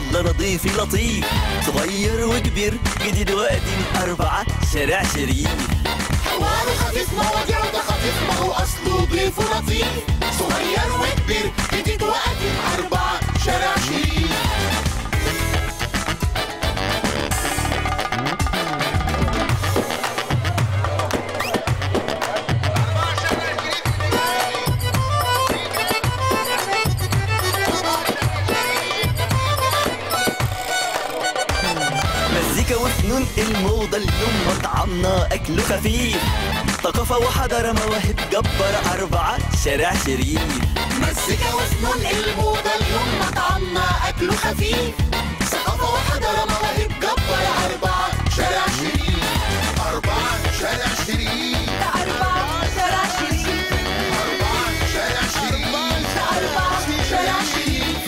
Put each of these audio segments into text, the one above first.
يلا نضيفي لطيف صغير وكبير جديد وقديم أربعة شارع شريف حواره خفيف مواضيعه ده خفيف ما هو اصله ضيف لطيف صغير وكبير جديد وقديم اربعه شارع شريف مزيكا وفنون الموضة اليوم مطعمنا أكله خفيف ثقافة وحضارة مواهب جبارة أربعة شارع شريف مزيكا وفنون الموضة اليوم مطعمنا أكله خفيف ثقافة وحضارة مواهب جبارة أربعة شارع شريف أربعة شارع شريف أربعة شارع شريف أربعة شارع شريف أربعة شارع شريف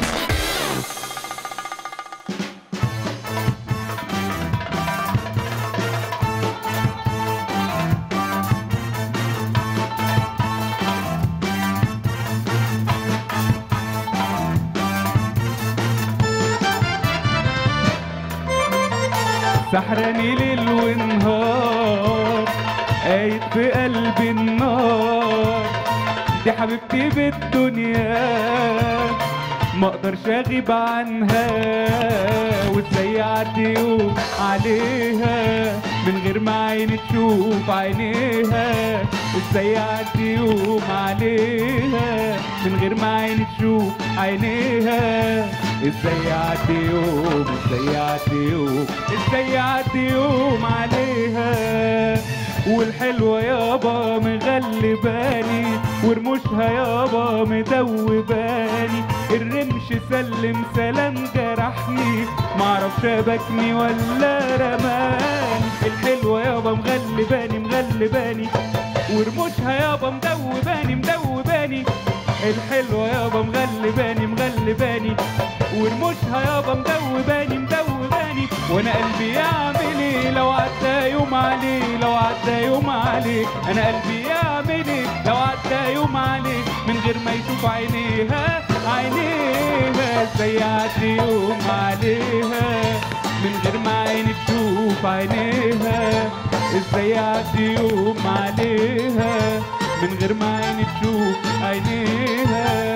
سحراني ليل ونهار قايد في قلبي النار دي حبيبتي بالدنيا ما اقدرش اغيب عنها وازاي اعدي يوم عليها من غير ما عيني تشوف عينيها ازاي اعدي يوم عليها من غير ما عيني تشوف عينيها ازاي يعدي يوم ازاي يعدي يوم ازاي يعدي يوم عليها والحلوة يابا مغلباني ورموشها يابا مدوباني الرمش سلم سلام جرحني معرفش بكني ولا رماني الحلوة يابا مغلباني مغلباني ورموشها يابا مدوباني مدوباني الحلوة يابا مغلباني مغلباني ورموشها يابا مدوباني مدوباني وانا قلبي يعمل ايه لو عدى يوم عليه لو عدى يوم عليه انا قلبي يعمل ايه لو عدى يوم عليه من غير ما يشوف عينيها عينيها ازاي يعدي يوم عليها من غير ما عيني تشوف عينيها ازاي يعدي يوم عليها من غير ما عيني تشوف عينيها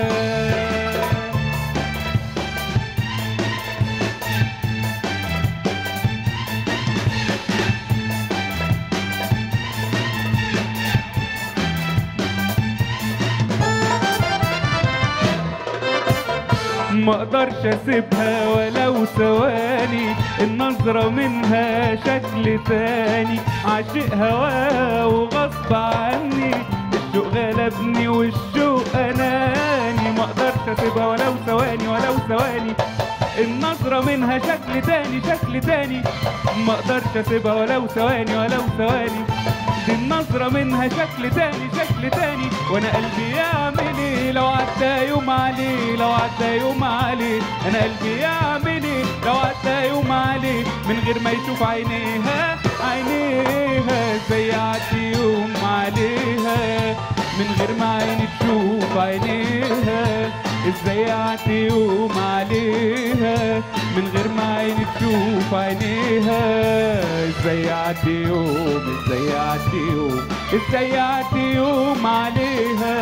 ما اقدرش اسيبها ولو ثواني النظرة منها شكل تاني عاشق هواها وغصب عني الشوق غلبني والشوق اناني ما اقدرش اسيبها ولو ثواني ولو ثواني النظرة منها شكل تاني شكل تاني ما اقدرش اسيبها ولو ثواني ولو ثواني دي النظرة منها شكل تاني شكل تاني وانا قلبي يعمل ايه لو عدى يوم عليه لو عدى يوم عليه انا قلبي يعمل ايه لو عدى يوم عليه من غير ما يشوف عينيها عينيها ازاي يعدي يوم عليها من غير ما عيني تشوف عينيها ازاي يعدي يوم عليها من غير ما عيني تشوف عينيها ازاي يعدي يوم ازاي يعدي يوم ازاي يعدي يوم عليها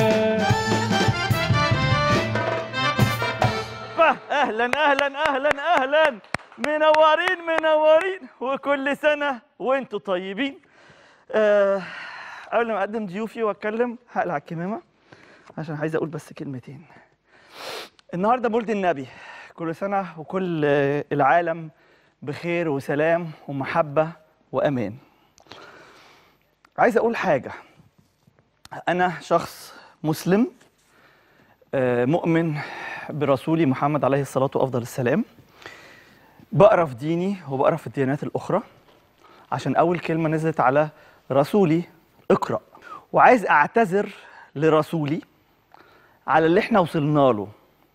اهلا اهلا اهلا اهلا منورين منورين وكل سنه وانتم طيبين آه قبل ما اقدم ضيوفي واتكلم هقلع الكمامه عشان عايز اقول بس كلمتين النهارده مولد النبي كل سنه وكل آه، العالم بخير وسلام ومحبه وامان عايز اقول حاجه انا شخص مسلم آه، مؤمن برسولي محمد عليه الصلاة وأفضل السلام بقرا في ديني وبقرا في الديانات الأخرى عشان أول كلمة نزلت على رسولي اقرأ وعايز أعتذر لرسولي على اللي احنا وصلنا له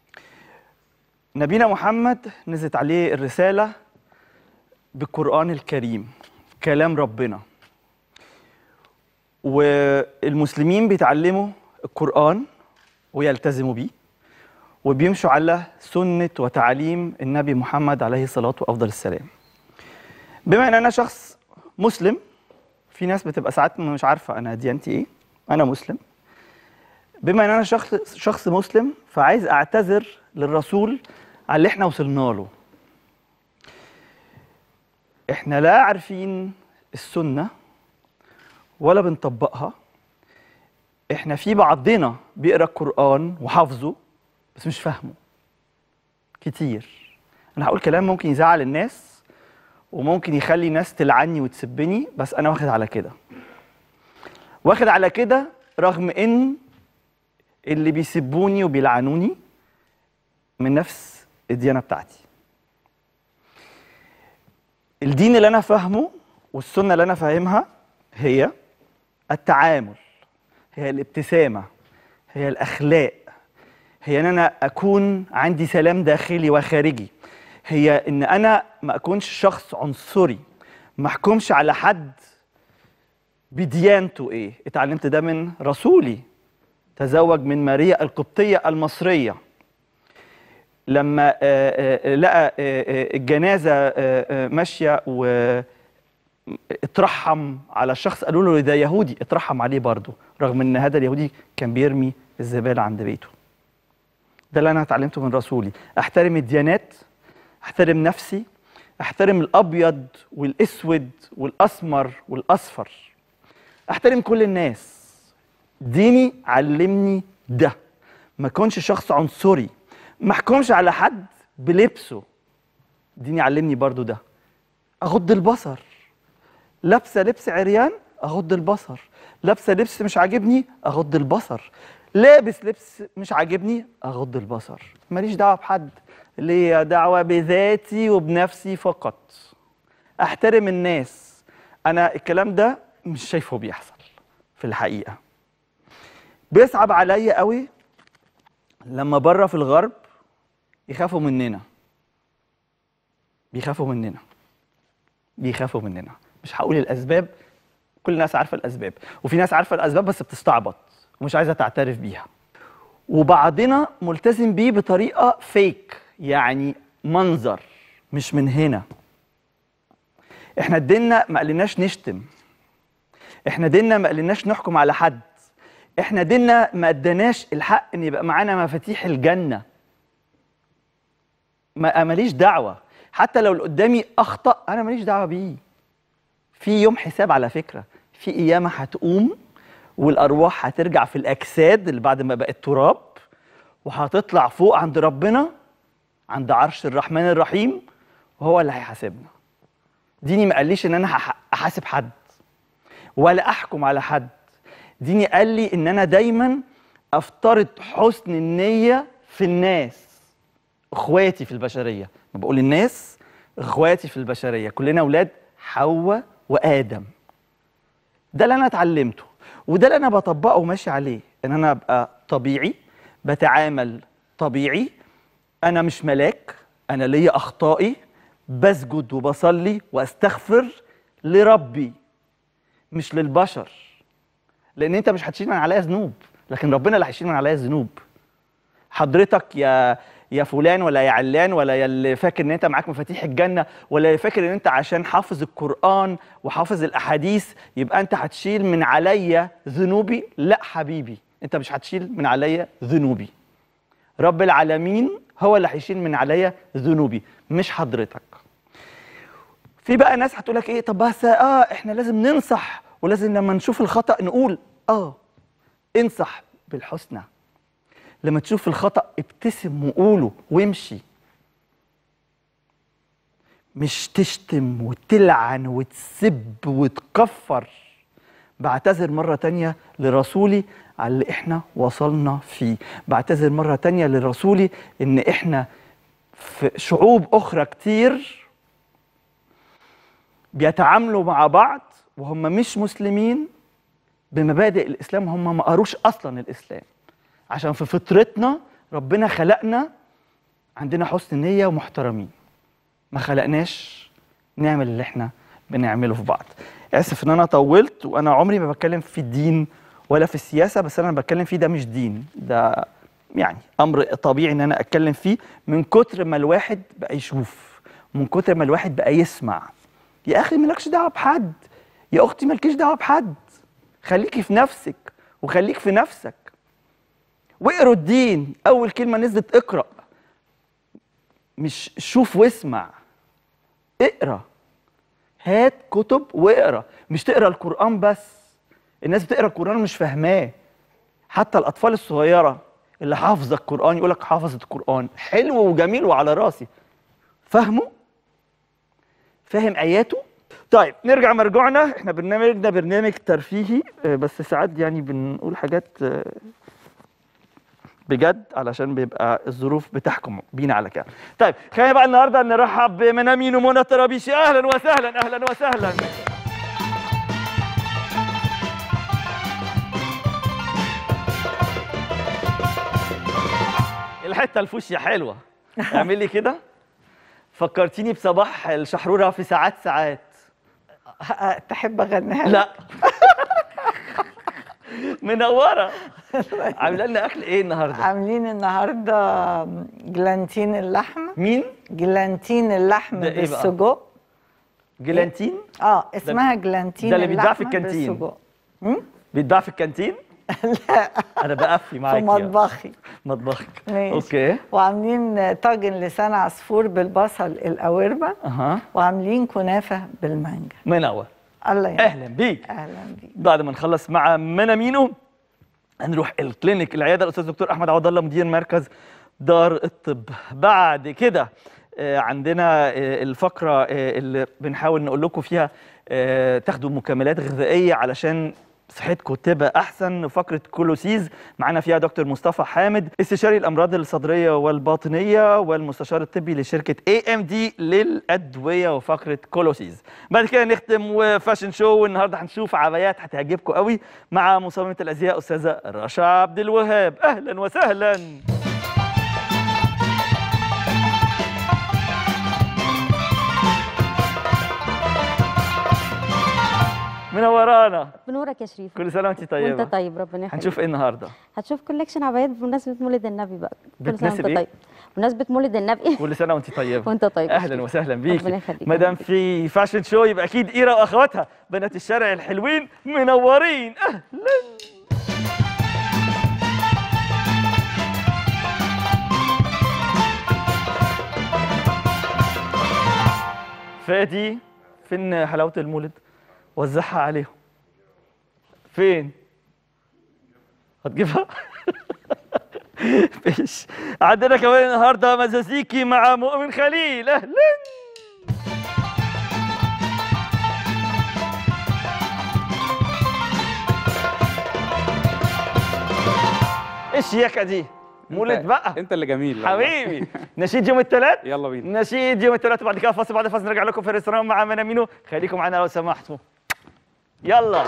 نبينا محمد نزلت عليه الرسالة بالقرآن الكريم كلام ربنا والمسلمين بيتعلموا القرآن ويلتزموا بيه وبيمشوا على سنة وتعاليم النبي محمد عليه الصلاة وأفضل السلام بما أن أنا شخص مسلم في ناس بتبقى ساعات مش عارفة أنا ديانتي إيه أنا مسلم بما أن أنا شخص شخص مسلم فعايز أعتذر للرسول على اللي إحنا وصلنا له إحنا لا عارفين السنة ولا بنطبقها احنا في بعضنا بيقرا القران وحافظه بس مش فاهمه كتير انا هقول كلام ممكن يزعل الناس وممكن يخلي ناس تلعني وتسبني بس انا واخد على كده واخد على كده رغم ان اللي بيسبوني وبيلعنوني من نفس الديانه بتاعتي الدين اللي انا فاهمه والسنه اللي انا فاهمها هي التعامل هي الابتسامه هي الاخلاق هي ان انا اكون عندي سلام داخلي وخارجي هي ان انا ما اكونش شخص عنصري ما احكمش على حد بديانته ايه اتعلمت ده من رسولي تزوج من ماريا القبطيه المصريه لما آه، آه، لقى آه، آه، الجنازه آه، آه، ماشيه و اترحم على الشخص قالوا له ده يهودي اترحم عليه برضه رغم ان هذا اليهودي كان بيرمي الزباله عند بيته ده اللي انا اتعلمته من رسولي احترم الديانات احترم نفسي احترم الابيض والاسود والاسمر والاصفر احترم كل الناس ديني علمني ده ما اكونش شخص عنصري ما احكمش على حد بلبسه ديني علمني برضو ده اغض البصر لابسه لبس عريان اغض البصر لابسه لبس مش عاجبني اغض البصر لابس لبس مش عاجبني اغض البصر ماليش دعوه بحد ليا دعوه بذاتي وبنفسي فقط احترم الناس انا الكلام ده مش شايفه بيحصل في الحقيقه بيصعب عليا قوي لما بره في الغرب يخافوا مننا بيخافوا مننا بيخافوا مننا مش هقول الاسباب كل الناس عارفه الاسباب وفي ناس عارفه الاسباب بس بتستعبط ومش عايزه تعترف بيها وبعضنا ملتزم بيه بطريقه فيك يعني منظر مش من هنا احنا ديننا ما قالناش نشتم احنا ديننا ما قالناش نحكم على حد احنا ديننا ما اداناش الحق ان يبقى معانا مفاتيح الجنه ما ماليش دعوه حتى لو اللي قدامي اخطا انا ماليش دعوه بيه في يوم حساب على فكره في قيامه هتقوم والارواح هترجع في الاجساد اللي بعد ما بقت تراب وهتطلع فوق عند ربنا عند عرش الرحمن الرحيم وهو اللي هيحاسبنا ديني ما قاليش ان انا هح- احاسب حد ولا احكم على حد ديني قال لي ان انا دايما افترض حسن النيه في الناس اخواتي في البشريه ما بقول الناس اخواتي في البشريه كلنا اولاد حواء وادم ده اللي انا اتعلمته وده اللي انا بطبقه وماشي عليه ان انا ابقى طبيعي بتعامل طبيعي انا مش ملاك انا ليا اخطائي بسجد وبصلي واستغفر لربي مش للبشر لان انت مش هتشيل من عليا ذنوب لكن ربنا اللي هيشيل من عليا الذنوب حضرتك يا يا فلان ولا يا علان ولا يا اللي فاكر ان انت معاك مفاتيح الجنه ولا اللي فاكر ان انت عشان حافظ القران وحافظ الاحاديث يبقى انت هتشيل من عليا ذنوبي لا حبيبي انت مش هتشيل من عليا ذنوبي رب العالمين هو اللي هيشيل من عليا ذنوبي مش حضرتك في بقى ناس هتقول لك ايه طب بس اه احنا لازم ننصح ولازم لما نشوف الخطا نقول اه انصح بالحسنى لما تشوف الخطا ابتسم وقوله وامشي مش تشتم وتلعن وتسب وتكفر بعتذر مرة تانية لرسولي على اللي احنا وصلنا فيه بعتذر مرة تانية لرسولي ان احنا في شعوب اخرى كتير بيتعاملوا مع بعض وهم مش مسلمين بمبادئ الاسلام هم ما قروش اصلا الاسلام عشان في فطرتنا ربنا خلقنا عندنا حسن نيه ومحترمين ما خلقناش نعمل اللي احنا بنعمله في بعض اسف ان انا طولت وانا عمري ما بتكلم في الدين ولا في السياسه بس انا بتكلم فيه ده مش دين ده يعني امر طبيعي ان انا اتكلم فيه من كتر ما الواحد بقى يشوف من كتر ما الواحد بقى يسمع يا اخي مالكش دعوه بحد يا اختي مالكيش دعوه بحد خليكي في نفسك وخليك في نفسك واقروا الدين اول كلمه نزلت اقرا مش شوف واسمع اقرا هات كتب واقرا مش تقرا القران بس الناس بتقرا القران مش فاهماه حتى الاطفال الصغيره اللي حافظه القران يقول لك حافظت القران حلو وجميل وعلى راسي فاهمه فاهم اياته طيب نرجع مرجوعنا احنا برنامجنا برنامج ترفيهي آه، بس ساعات يعني بنقول حاجات آه، بجد علشان بيبقى الظروف بتحكم بينا على كده طيب خلينا بقى النهارده نرحب بمنامين ومنى الطرابيشي اهلا وسهلا اهلا وسهلا الحته الفوشيا حلوه اعملي كده فكرتيني بصباح الشحروره في ساعات ساعات تحب اغنيها لا منوره عامله لنا اكل ايه النهارده عاملين النهارده جلانتين اللحمه مين جلانتين اللحم ده إيه بقى؟ بالسجق جيلانتين اه اسمها جلانتين ده اللي بيتباع في اللحمة الكانتين. بالسجق. مم؟ بيتباع في الكانتين لا انا بقفي في معاكي مطبخي مطبخك ماشي. اوكي وعاملين طاجن لسان عصفور بالبصل القواربه اها وعاملين كنافه بالمانجا منور الله يعين اهلا بيك اهلا بيك بعد ما نخلص مع منامينو هنروح الكلينيك العياده الاستاذ دكتور احمد عوض الله مدير مركز دار الطب بعد كده آه، عندنا آه، الفقره آه، اللي بنحاول نقول لكم فيها آه، تاخدوا مكملات غذائيه علشان صحتكم تبقى احسن فقره كولوسيز معانا فيها دكتور مصطفى حامد استشاري الامراض الصدريه والباطنيه والمستشار الطبي لشركه اي ام دي للادويه وفقره كولوسيز بعد كده نختم وفاشن شو والنهارده هنشوف عبايات هتعجبكم قوي مع مصممه الازياء استاذه رشا عبد الوهاب اهلا وسهلا منورانا بنورك يا شريف كل سنه وانت طيبه وانت طيب ربنا يخليك هنشوف ايه النهارده هتشوف كولكشن عبايات بمناسبه مولد النبي بقى كل سنه بتناسب وانت إيه؟ طيب بمناسبه مولد النبي كل سنه وانت طيبه وانت طيب يا اهلا شريف. وسهلا ربنا بيكي يخليك. ما دام في فاشن شو يبقى اكيد ايرا واخواتها بنات الشارع الحلوين منورين اهلا فادي فين حلاوه المولد وزعها عليهم فين هتجيبها ماشي عندنا كمان النهارده مزازيكي مع مؤمن خليل اهلا ايه الشياكه دي مولد أنت- بقى انت اللي جميل والله. حبيبي نشيد يوم الثلاث يلا بينا نشيد يوم الثلاث وبعد كده فاصل بعد فاصل نرجع لكم في الريستوران مع منامينو خليكم معانا لو سمحتوا يلا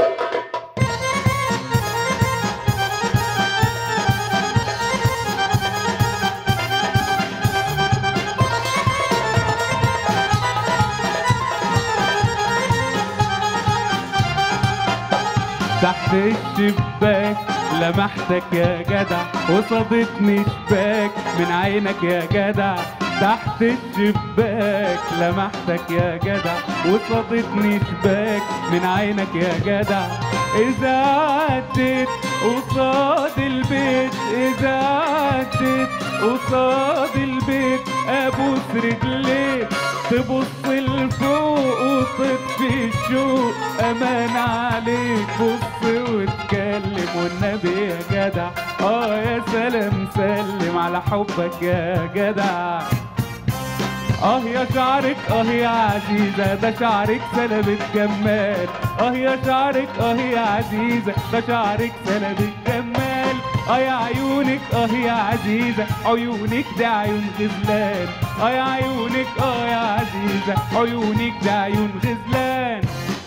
تحت الشباك لمحتك يا جدع وصادتني شباك من عينك يا جدع تحت الشباك لمحتك يا جدع وصادتني شباك من عينك يا جدع إذا عدت قصاد البيت إذا عدت قصاد البيت أبوس رجليك تبص لفوق وتطفي الشوق أمان عليك بص واتكلم والنبي يا جدع آه يا سلام سلم على حبك يا جدع اه يا شعرك اه يا عزيزة ده شعرك سلب الجمال اه يا شعرك اه يا عزيزة ده شعرك سلب الجمال اه يا عيونك اه يا عزيزة عيونك ده عيون غزلان اه يا عيونك اه يا عزيزة عيونك ده عيون غزلان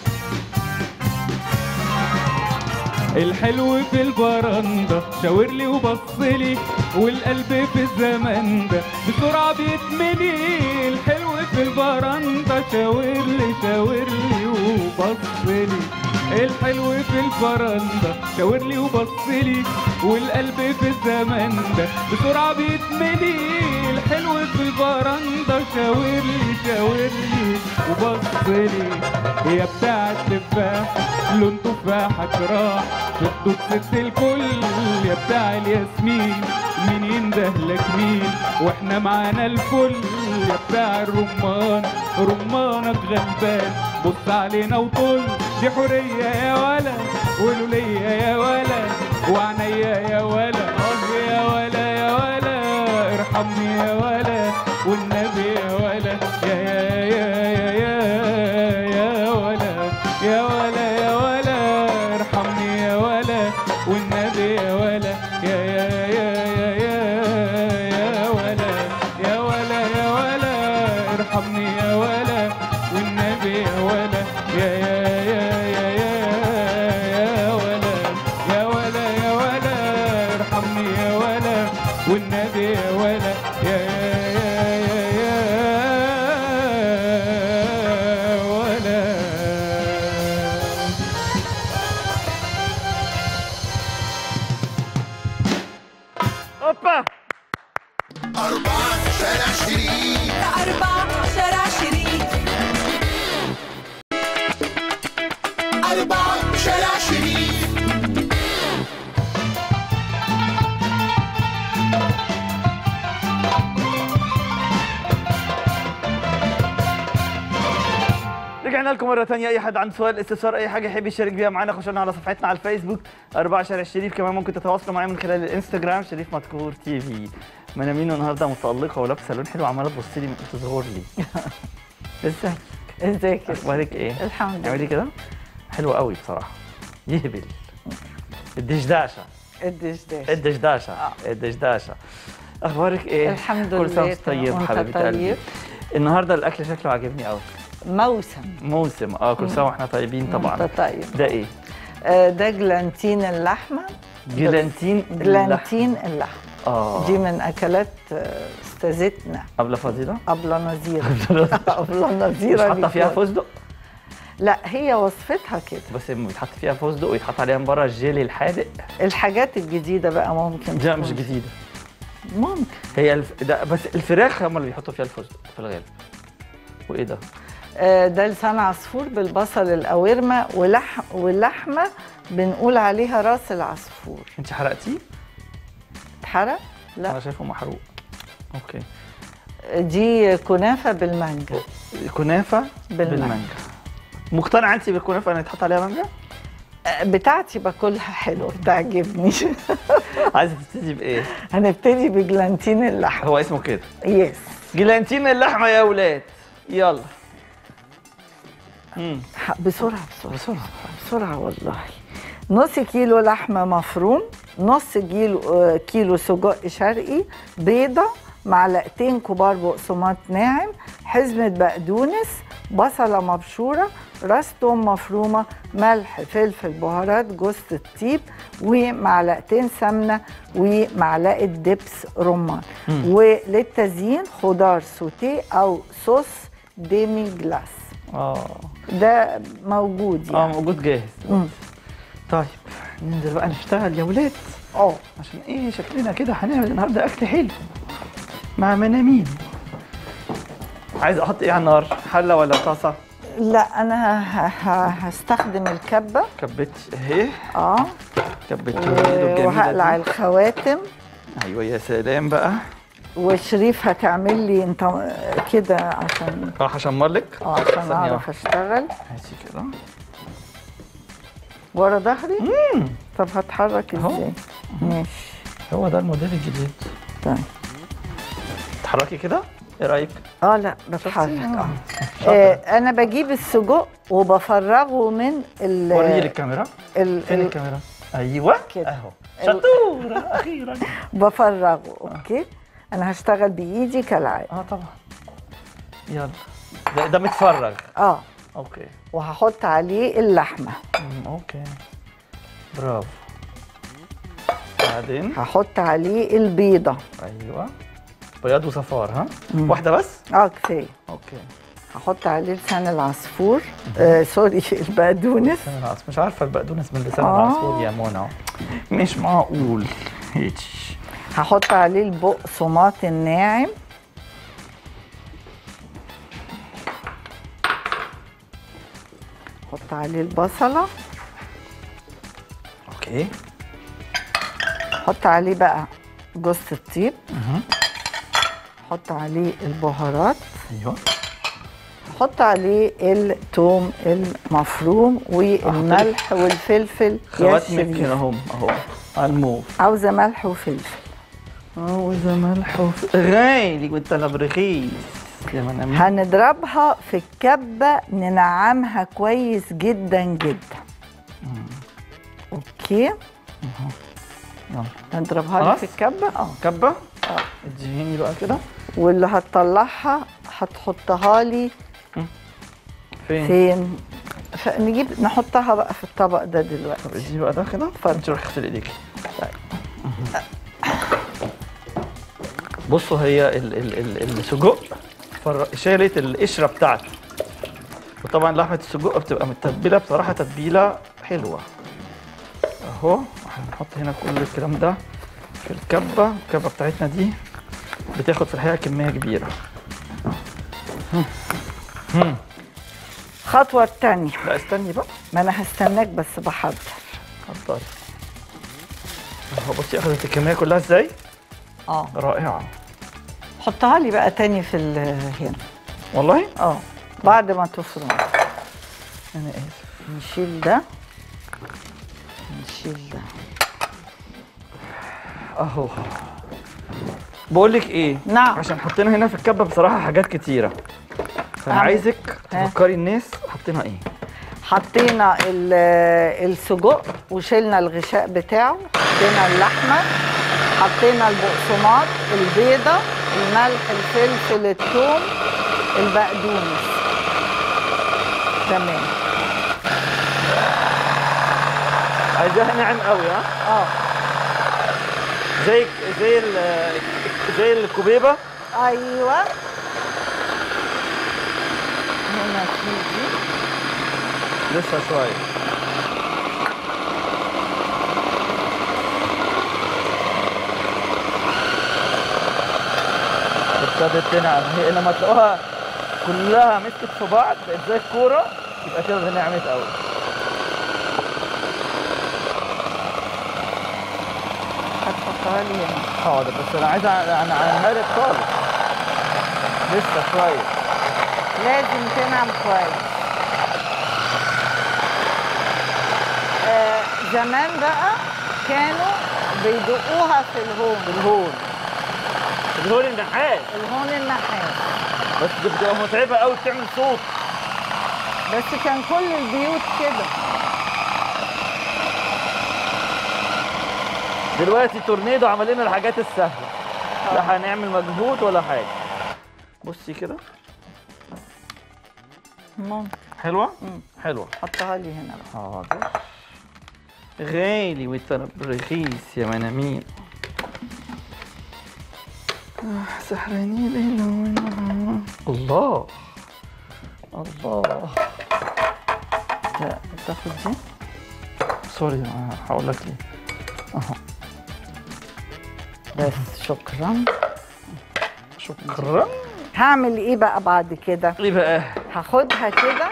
الحلو في البرندة شاور لي وبص لي والقلب في الزمن ده بسرعة بيتملي الحلو في البرندة شاور لي شاور لي وبص لي الحلو في الفرندا شاور لي وبص لي والقلب في الزمن ده بسرعة بيتملي الحلو في الفرندا شاور لي شاور لي وبص لي هي بتاعة تفاح لون تفاحك راح شطه ست الكل يا بتاع الياسمين مين يندهلك مين واحنا معانا الفل يا بتاع الرمان رمانك غلبان بص علينا وطل دي حرية يا ولا قولوا ليا يا ولا وعنيا يا ولا اه يا ولا يا ولا ارحمني يا ولا والنبي يا ولا يا يا يا يا يا يا ولا يا ولا يا ولا ارحمني يا ولا والنبي يا ولا يا يا يا يا يا يا ولا يا ولا يا ولا ارحمني يا ولا والنبي يا ولا يا يا يا يا يا يا ولا يا ولا يا ولا ارحمني يا ولا والنبي يا ولا يا يا يا يا يا ولا هوبا أربعة شارع شريف أربعة شارع شريف أربعة شارع شريف رجعنا لكم مرة تانية أي حد عنده سؤال استفسار أي حاجة يحب يشارك بيها معانا خشوا لنا على صفحتنا على الفيسبوك أربعة شارع الشريف كمان ممكن تتواصلوا معايا من خلال الانستجرام شريف مذكور تي في منامينو النهارده متألقة ولابسة لون حلو عمالة تبص لي تصغر لي ازيك ازيك يا أخبارك إيه؟ الحمد اعملي كده حلو قوي بصراحة يهبل الدشداشة الدشداش الدشداشة الدشداشة أخبارك إيه؟ الحمد كل سنة لله وأنت طيب وأنت حبيبة قلبي طيب. النهارده الأكل شكله عاجبني قوي موسم موسم اه كل سنة واحنا طيبين طبعا انت طيب ده ايه؟ آه، ده جلانتين اللحمه جلانتين جلانتين اللحمه اه دي من اكلات آه، استاذتنا قبل فضيلة أبلة نظيرة أبلة مش نظيرة حاطة فيها للكل. فستق لا هي وصفتها كده بس لما بيتحط فيها فستق ويتحط عليها من بره الجيلي الحادق الحاجات الجديدة بقى ممكن ده تكون. مش جديدة ممكن هي الف... ده بس الفراخ هم اللي بيحطوا فيها الفستق في الغالب وايه ده؟ آه، ده لسان عصفور بالبصل القوارمة ولح... واللحمة بنقول عليها راس العصفور انت حرقتيه؟ اتحرق؟ انا لا شايفه محروق اوكي دي كنافة بالمانجا كنافة بالمانجا. بالمانجا مقتنعة انت بالكنافة ان يتحط عليها مانجا؟ آه، بتاعتي باكلها حلوة بتعجبني عايزة تبتدي بايه؟ هنبتدي بجلانتين اللحمة هو اسمه كده يس جلانتين اللحمة يا ولاد يلا مم. ح- بسرعة بسرعة بسرعة بسرعة والله نص كيلو لحمة مفروم نص كيلو آه، كيلو سجق شرقي بيضة معلقتين كبار بقسماط ناعم حزمة بقدونس بصلة مبشورة راس توم مفرومة ملح فلفل بهارات جوز الطيب ومعلقتين سمنة ومعلقة دبس رمان وللتزيين خضار سوتيه أو صوص ديمي جلاس اه ده موجود اه يعني موجود جاهز مم. طيب ننزل بقى نشتغل يا ولاد اه عشان ايه شكلنا كده هنعمل النهارده اكل حلو مع منامين عايز احط ايه على النار حله ولا طاسه لا انا ه- ه- هستخدم الكبه كبت اهي اه كبت و- الجميله وهقلع دي. الخواتم ايوه يا سلام بقى وشريف هتعمل لي انت كده عشان اه هشمر لك اه عشان ثانية اعرف اشتغل ماشي كده ورا ظهري طب هتحرك أهو. ازاي ماشي هو ده الموديل الجديد طيب تحركي كده ايه رايك اه لا بتحرك آه. اه شاطرة. آه، انا بجيب السجق وبفرغه من ال وريني الكاميرا ال- فين ال- الكاميرا ايوه كده. اهو شطوره اخيرا بفرغه اوكي انا هشتغل بايدي كالعاده اه طبعا يلا ده, ده متفرغ اه اوكي وهحط عليه اللحمه مم، اوكي برافو بعدين هحط عليه البيضه ايوه بياض وصفار ها واحده بس اه كفايه اوكي هحط عليه لسان العصفور آه سوري البقدونس لسان العصفور مش عارفه البقدونس من لسان آه. العصفور يا منى مش معقول هيك هحط عليه البقسماط الناعم احط عليه البصله اوكي احط عليه بقى جوز الطيب احط عليه البهارات ايوه احط عليه الثوم المفروم والملح والفلفل خواتمك يشرب. هنا هم اهو على الموف عاوزه ملح وفلفل عاوزة ملح وف... غالي وانت برخيص يا منامي هنضربها في الكبه ننعمها كويس جدا جدا اوكي يلا. هنضربها لك خلاص؟ في الكبه اه كبة اديني بقى كده واللي هتطلعها هتحطها لي فين؟ فين ف- نجيب نحطها بقى في الطبق ده طب دلوقتي اديني بقى ده كده اتفضل. انت روحي اغسلي ايديكي بصوا هي ال ال ال السجق فر- شالت القشره بتاعته وطبعا لحمه السجق بتبقى متبله بصراحه تتبيله حلوه اهو هنحط هنا كل الكلام ده في الكبه الكبه بتاعتنا دي بتاخد في الحقيقه كميه كبيره الخطوه الثانيه لا استني بقى ما انا هستناك بس بحضر حضري اهو بصي اخدت الكميه كلها ازاي اه رائعه حطها لي بقى تاني في ال- هنا والله اه بعد ما تفرم انا اسف نشيل ده نشيل ده اهو بقول لك ايه نعم. عشان حطينا هنا في الكبه بصراحه حاجات كتيره فانا أعمل- عايزك ها؟ تفكري الناس حطينا ايه حطينا ال- السجق وشلنا الغشاء بتاعه حطينا اللحمه حطينا البقسماط البيضه الملح الفلفل الثوم البقدونس تمام عايزاها ناعم قوي ها اه زي زي ال- زي الكوبيبه ايوه هنا في دي لسه شويه ابتدت تنعم هي لما تلاقوها كلها مسكت في بعض بقت زي الكوره يبقى كده نعمت قوي هتحطها لي هنا حاضر بس انا عايز انا على هارب خالص لسه شويه لازم تنعم كويس آه زمان بقى كانوا بيدقوها في الهون الهون الهون النحاس الهون النحاس بس دي بتبقى متعبه قوي بتعمل صوت بس كان كل البيوت كده دلوقتي تورنيدو عمل لنا الحاجات السهله لا هنعمل مجهود ولا حاجه بصي كده ممكن حلوه حلوه حطها لي هنا بقى حاضر غالي وانت رخيص يا منامين آه، سحراني ليل ونهار. الله الله لا تاخد دي سوري أنا هقول لك ليه بس شكرا شكرا هعمل ايه بقى بعد كده ايه بقى هاخدها كده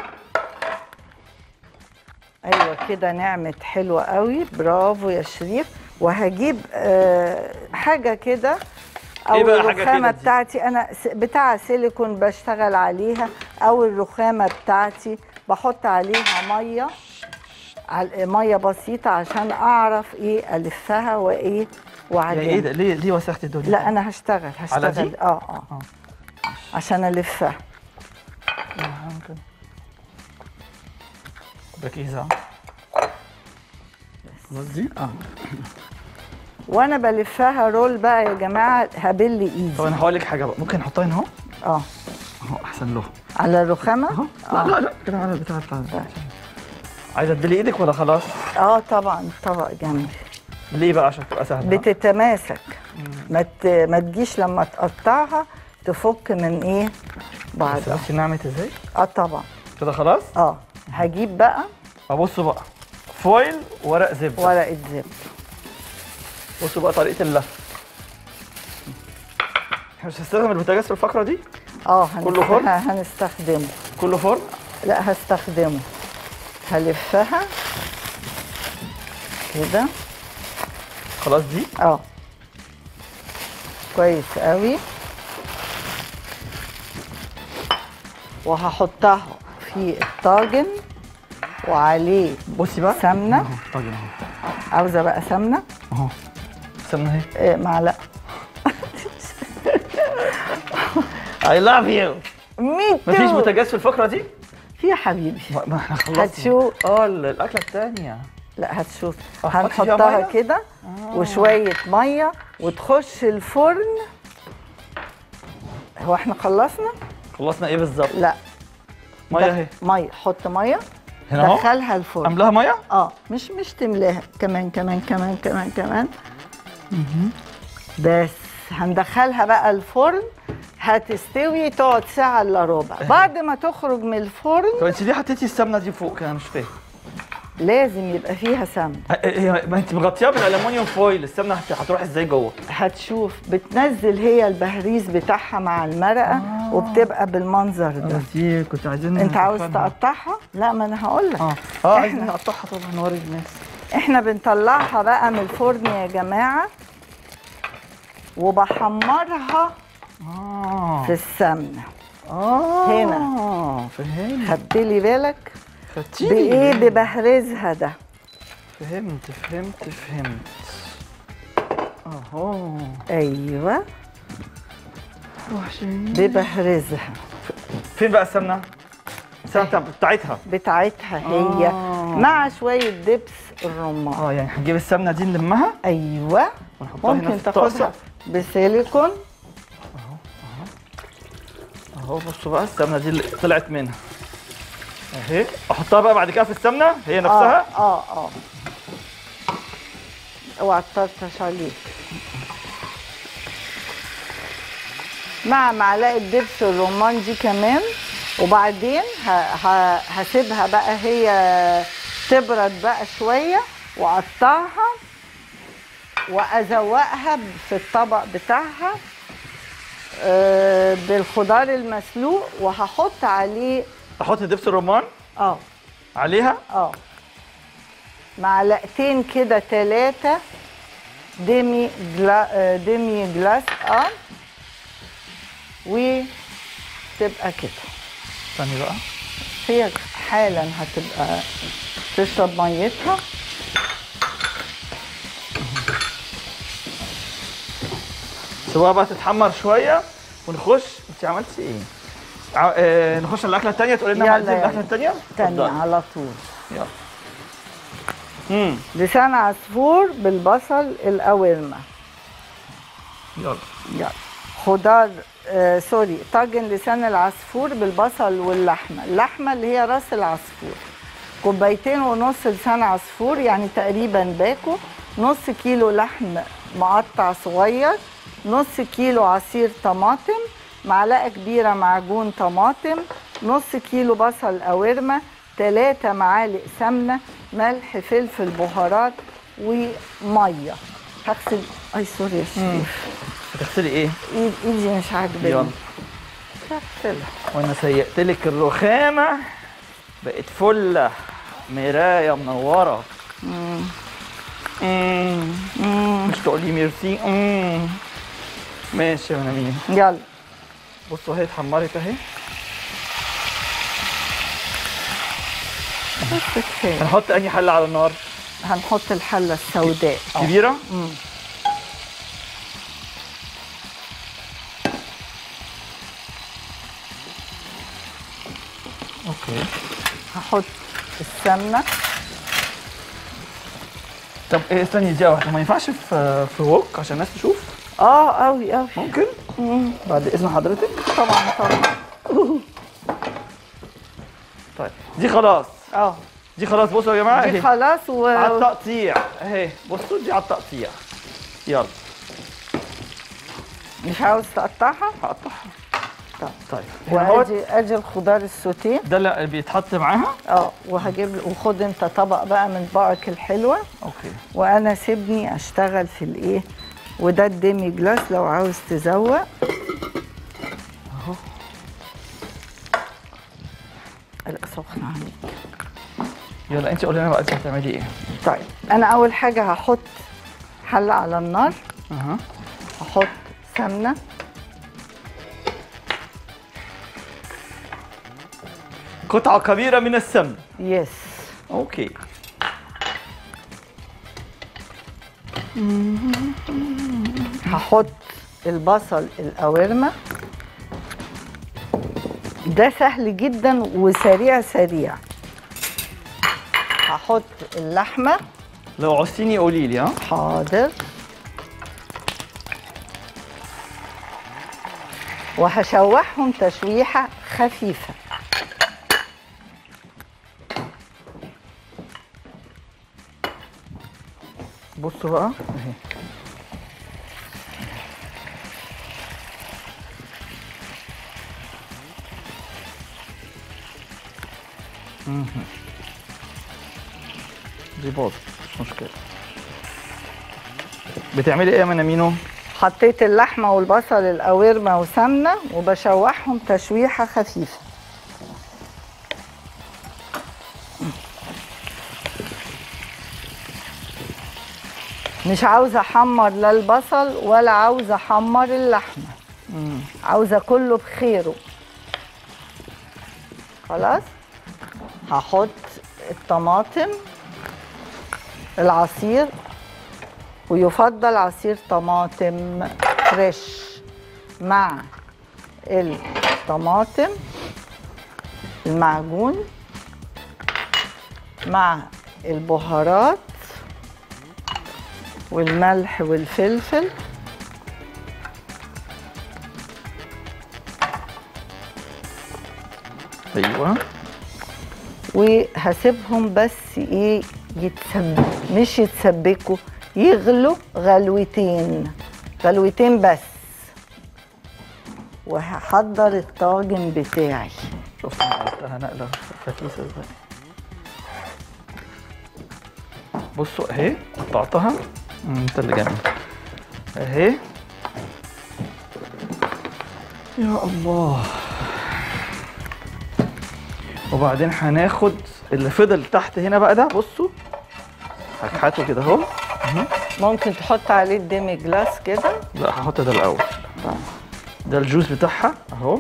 ايوه كده نعمت حلوه قوي برافو يا شريف وهجيب آه حاجه كده او إيه بقى حاجة الرخامه كده دي؟ بتاعتي انا س- بتاع سيليكون بشتغل عليها او الرخامه بتاعتي بحط عليها ميه على ميه بسيطه عشان اعرف ايه الفها وايه يعني وعليها ايه ده ليه ليه وسخت الدنيا لا انا هشتغل هشتغل دي؟ اه اه عشان الفها ركيزه خلاص دي اه وانا بلفها رول بقى يا جماعه هبل ايدي طب انا هقول لك حاجه بقى ممكن نحطها هنا اهو اه اهو احسن له على الرخامه اهو لا لا لا كده على البتاع بتاع عايزه تدلي ايدك ولا خلاص اه طبعا طبق جنبي ليه بقى عشان تبقى سهله بتتماسك ما ت- ما تجيش لما تقطعها تفك من ايه بعد بصي نعمت ازاي اه طبعا كده خلاص اه هجيب بقى ابصوا بقى فويل ورق زبده ورقه زبده بصوا بقى طريقه اللف احنا مش هنستخدم البوتاجاز في الفقره دي اه كله هنست- فرن؟ هنستخدمه كله فرن لا هستخدمه هلفها كده خلاص دي اه كويس قوي وهحطها في الطاجن وعليه بصي بقى سمنه اهو طاجن اهو عاوزه بقى سمنه اهو سمنه اهي آه، معلقه اي لاف يو ميت مفيش بوتاجاز في الفقره دي في يا حبيبي ما- ما احنا خلصنا هتشوف اه ال- الاكله الثانيه لا هتشوف أحط فيها هنحطها مية؟ كده وشويه ميه وتخش الفرن هو احنا خلصنا خلصنا ايه بالظبط لا ميه دخ- اهي ميه حط ميه هنا اهو دخلها الفرن املاها ميه اه مش مش تملاها كمان كمان كمان كمان كمان بس هندخلها بقى الفرن هتستوي تقعد ساعة الا ربع بعد ما تخرج من الفرن طب انت ليه حطيتي السمنه دي فوق كده أنا مش فاهم لازم يبقى فيها سمنة ه- هي- ما انت مغطياها بالالومنيوم فويل السمنه هت- هتروح ازاي جوه هتشوف بتنزل هي البهريز بتاعها مع المرقة وبتبقى بالمنظر ده دي كنت عايزين انت عاوز تقطعها؟ لا ما انا هقول لك اه اه إحنا- عايزين نقطعها طبعا نوري الناس احنا بنطلعها بقى من الفرن يا جماعة وبحمرها اه في السمنة اه هنا. فهمت خدتلي بالك خدتيلي بايه بالي. ببهرزها ده فهمت فهمت فهمت اهو ايوه وحشني ببهرزها فين بقى السمنه؟ السمنه بتاع- بتاعتها بتاعتها هي آه. مع شويه دبس الرمان اه يعني هنجيب السمنه دي نلمها ايوه ونحطها هنا ممكن في الطاسة. تاخدها بسيليكون اهو بصوا بقى السمنه دي اللي طلعت منها اهي احطها بقى بعد كده في السمنه هي نفسها اه اه اه اوعى تطرطش عليك مع معلقه دبس الرمان دي كمان وبعدين ه- ه- هسيبها بقى هي تبرد بقى شويه واقطعها وازوقها في الطبق بتاعها آه، بالخضار المسلوق وهحط عليه احط دبس الرمان اه عليها اه معلقتين كده ثلاثة ديمي جلا... آه، ديمي جلاس اه وتبقى كده استني بقى هي حالا هتبقى تشرب ميتها سيبوها بقى تتحمر شويه ونخش انت عملتي ايه؟ ع- آه نخش على الاكله الثانيه تقول لنا يلا، عايزين يلا. الاكله الثانيه؟ تاني على طول يلا امم لسان عصفور بالبصل القوارمة يلا يلا خضار آه سوري طاجن لسان العصفور بالبصل واللحمه اللحمه اللي هي راس العصفور كوبايتين ونص لسان عصفور يعني تقريبا باكو نص كيلو لحم مقطع صغير نص كيلو عصير طماطم معلقه كبيره معجون طماطم نص كيلو بصل قوارمه ثلاثة معالق سمنة ملح فلفل بهارات ومية هغسل اي سوري يا شريف هتغسلي ايه؟ ايد ايدي مش عاجباني يلا هغسلها وانا سيقت لك الرخامه بقت فله مرايه منوره مم. مش تقولي ميرسي مم. ماشي يا نميم يلا بصوا اهي اتحمرت اهي بس كفايه هنحط انهي حله على النار هنحط الحله السوداء كبيره اوكي هحط السمنه طب ايه استني دقيقه واحده ما ينفعش في في وok عشان الناس تشوف اه قوي قوي ممكن بعد اذن حضرتك طبعا طبعا طيب دي خلاص اه دي خلاص بصوا يا جماعه دي اهي خلاص و على التقطيع اهي بصوا دي على التقطيع يلا مش عاوز تقطعها هقطعها طيب هنا هو وادي ادي الخضار السوتيه ده اللي بيتحط معاها اه وهجيب وخد انت طبق بقى من بقك الحلوه اوكي وانا سيبني اشتغل في الايه وده الديمي جلاس لو عاوز تزوق اهو لا سخنه عليك يلا انت قولي لنا بقى انت هتعملي ايه طيب انا اول حاجه هحط حله على النار اها هحط سمنه قطعه كبيره من السمن يس اوكي هحط البصل القوارمة ده سهل جدا وسريع سريع هحط اللحمة لو عوزتيني قولي لي ها حاضر وهشوحهم تشويحة خفيفة بصوا بقى اهي مهم. دي باظت مش مشكلة بتعملي ايه يا منامينو؟ حطيت اللحمة والبصل القوارمة وسمنة وبشوحهم تشويحة خفيفة مش عاوزة أحمر لا البصل ولا عاوزة أحمر اللحمة عاوزة كله بخيره خلاص هحط الطماطم العصير ويفضل عصير طماطم فريش مع الطماطم المعجون مع البهارات والملح والفلفل ايوه وهسيبهم بس ايه يتسب مش يتسبكوا يغلوا غلوتين غلوتين بس وهحضر الطاجن بتاعي شوف انا عملتها نقلة خفيفة ازاي بصوا اهي قطعتها مم، انت اللي جامد اهي يا الله وبعدين هناخد اللي فضل تحت هنا بقى ده بصوا هكحته كده اهو ممكن تحط عليه الديمي جلاس كده لا هحط ده الاول ده الجوز بتاعها اهو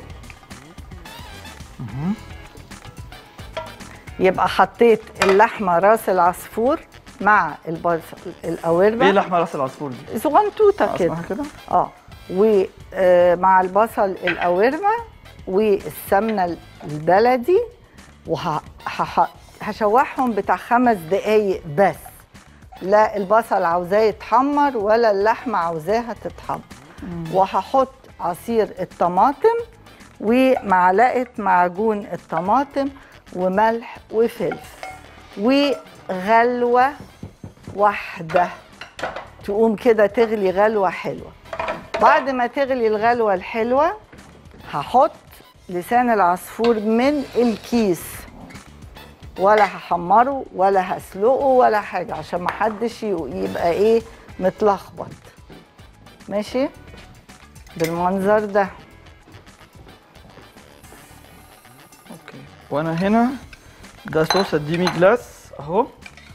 يبقى حطيت اللحمه راس العصفور مع البصل ايه القواربه لحمه راس العصفور دي صغنطوطه كده اسمها كده اه ومع البصل القوارمه والسمنه البلدي وهشوحهم بتاع خمس دقايق بس لا البصل عاوزاه يتحمر ولا اللحمه عاوزاها تتحمر وهحط عصير الطماطم ومعلقه معجون الطماطم وملح وفلفل وغلوه واحده تقوم كده تغلي غلوه حلوه بعد ما تغلي الغلوه الحلوه هحط لسان العصفور من الكيس ولا هحمره ولا هسلقه ولا حاجه عشان ما حدش ي- يبقى ايه متلخبط ماشي بالمنظر ده اوكي وانا هنا ده صوص الديمي جلاس اهو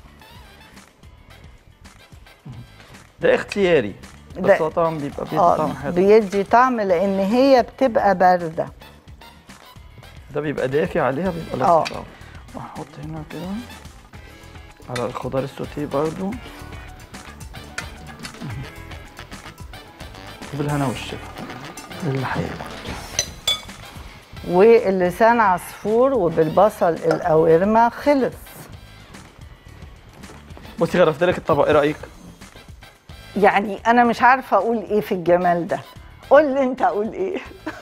ده اختياري بس ده- هو طبعا بيبقى بيدي اه طعم حلو بيدي طعم لان هي بتبقى بارده ده بيبقى دافي عليها بيبقى اه. لطيف أوي. وهحط هنا كده على الخضار السوتيه برضو بالهنا والشفا للي هياكل واللسان عصفور وبالبصل القوارمه خلص بصي غرفت لك الطبق ايه رايك؟ يعني انا مش عارفه اقول ايه في الجمال ده قول لي انت اقول ايه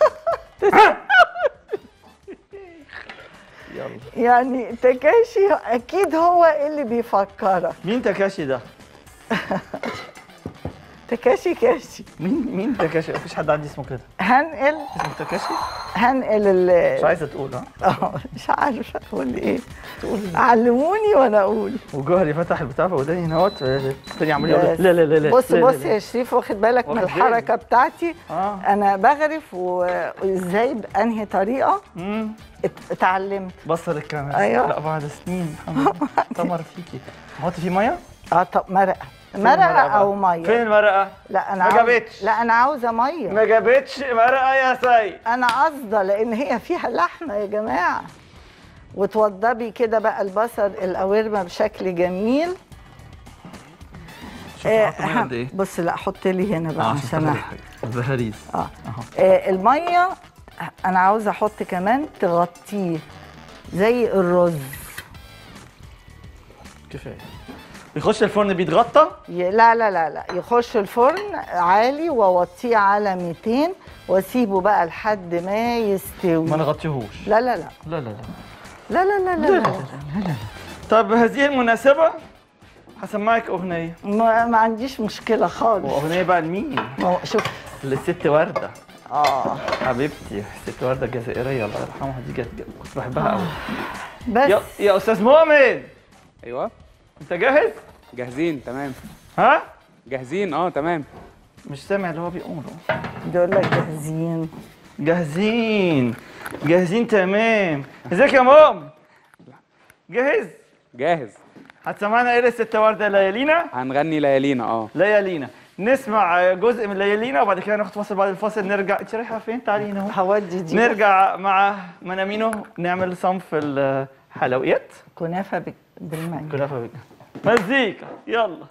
يلا يعني تكاشي اكيد هو اللي بيفكرك مين تكاشي ده؟ تكاشي كاشي مين مين تكاشي مفيش حد عندي اسمه كده هنقل اسمه تكاشي هنقل ال مش عايزه تقول ها اه مش عارفه اقول ايه علموني وانا اقول وجوهري فتح البتاع في وداني هنا اهوت التاني عمال يقول بس. لا لا لا لا بص لا لا بص لا. يا شريف واخد بالك من واخد الحركه بتاعتي اه انا بغرف و- وازاي بانهي طريقه امم ات- اتعلمت بصر الكاميرا أيوة. لا بعد سنين الحمد لله تمر فيكي حط فيه ميه اه طب مرقه فين مرقه بقى؟ او ميه فين المرقه لا انا ما عاوز- جابتش. لا انا عاوزه ميه ما جابتش مرقه يا سيد انا قصده لان هي فيها لحمه يا جماعه وتوضبي كده بقى البصل القوارمه بشكل جميل شوف آه، حط ميه قد ايه بص لا حط لي هنا بقى عشان أح- الزهاريز اه آه، الميه انا عاوزه احط كمان تغطيه زي الرز كفايه بيخش الفرن بيتغطى ي- لا لا لا لا يخش الفرن عالي واوطيه على 200 واسيبه بقى لحد ما يستوي ما نغطيهوش لا لا لا لا لا لا لا لا لا لا, لا. طب بهذه المناسبة هسمعك أغنية ما, ما عنديش مشكله خالص وأغنية بقى لمين؟ ما هو- شوف للست وردة اه حبيبتي الست وردة الجزائرية الله يرحمها دي جت كنت بحبها قوي بس يا يا أستاذ مؤمن ايوه أنت جاهز؟ جاهزين تمام ها؟ جاهزين اه تمام مش سامع اللي هو بيقوله بيقول لك جاهزين جاهزين جاهزين تمام ازيك يا مام؟ جاهز؟ جاهز هتسمعنا ايه للست وردة ليالينا؟ هنغني ليالينا اه ليالينا نسمع جزء من ليالينا وبعد كده ناخد فاصل بعد الفاصل نرجع انت رايحه فين تعالي هنا اهو هودي دي نرجع مع منامينو نعمل صنف الحلويات كنافه بال- بالمانجا كنافه بيك مزيكا يلا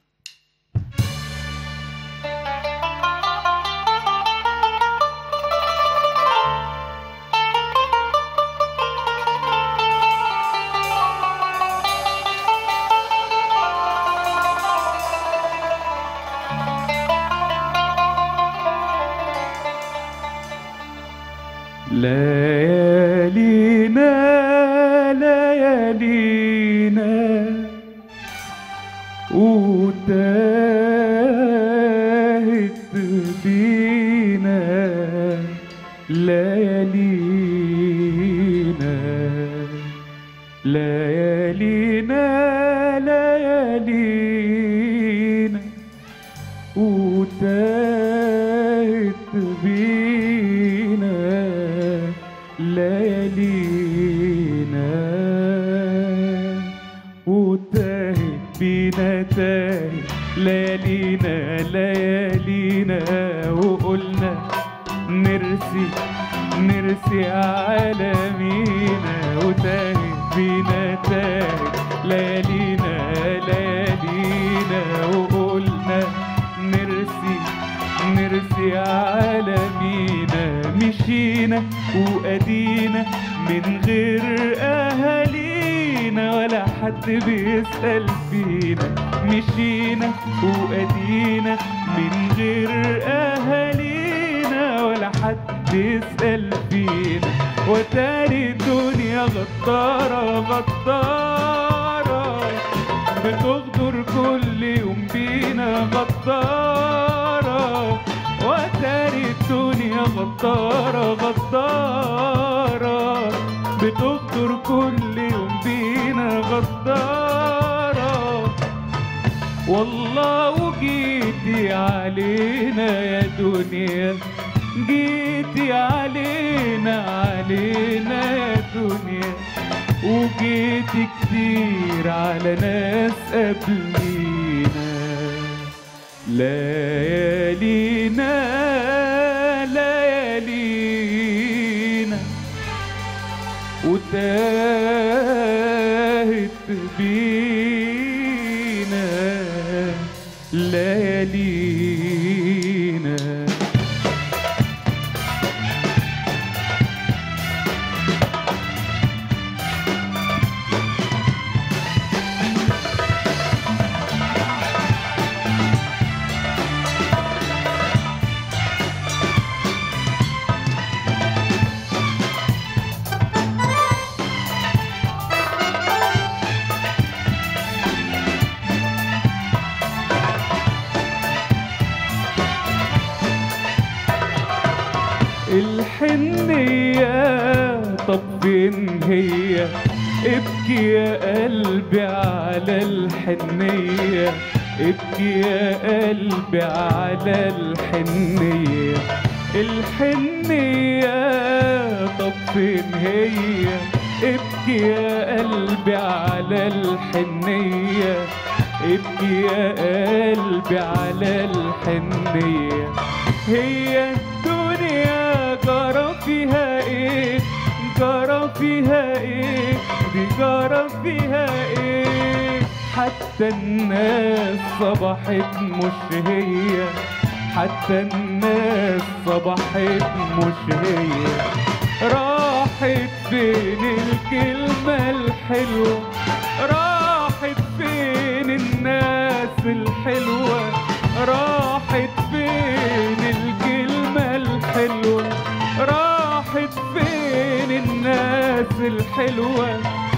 ليالينا ليالينا وتاهت بينا ليالينا ليالينا ليالينا وتاهت بينا ليالينا وتاهت بينا تاهت ليالينا ليالينا وقلنا نرسي نرسي عالمينا وتاهت بينا تاهت ليالينا ليالينا وقلنا نرسي نرسي عالمينا مشينا وأدينا من غير أهالينا ولا حد بيسأل فينا مشينا وأدينا من غير أهالينا ولا حد بيسأل فينا وتاني الدنيا غدارة غدارة بتغدر كل يوم بينا غدارة وتاري الدنيا غدارة غدارة بتغدر كل يوم بينا غدارة والله وجيتي علينا يا دنيا جيتي علينا علينا يا دنيا وجيتي كتير على ناس قبلينا ليالينا ليالينا وتاهت بينا ليالينا طب فين هي ابكي يا قلبي على الحنية ابكي يا قلبي على الحنية الحنية طب فين هي ابكي يا قلبي على الحنية ابكي يا قلبي على الحنية هي الدنيا جرى فيها ايه جرى فيها ايه دي جرى فيها ايه حتى الناس صبحت مش هي حتى الناس صبحت مش هي راحت فين الكلمة الحلوة راحت فين الناس الحلوة راحت فين الكلمة الحلوة راحت فين الناس الحلوة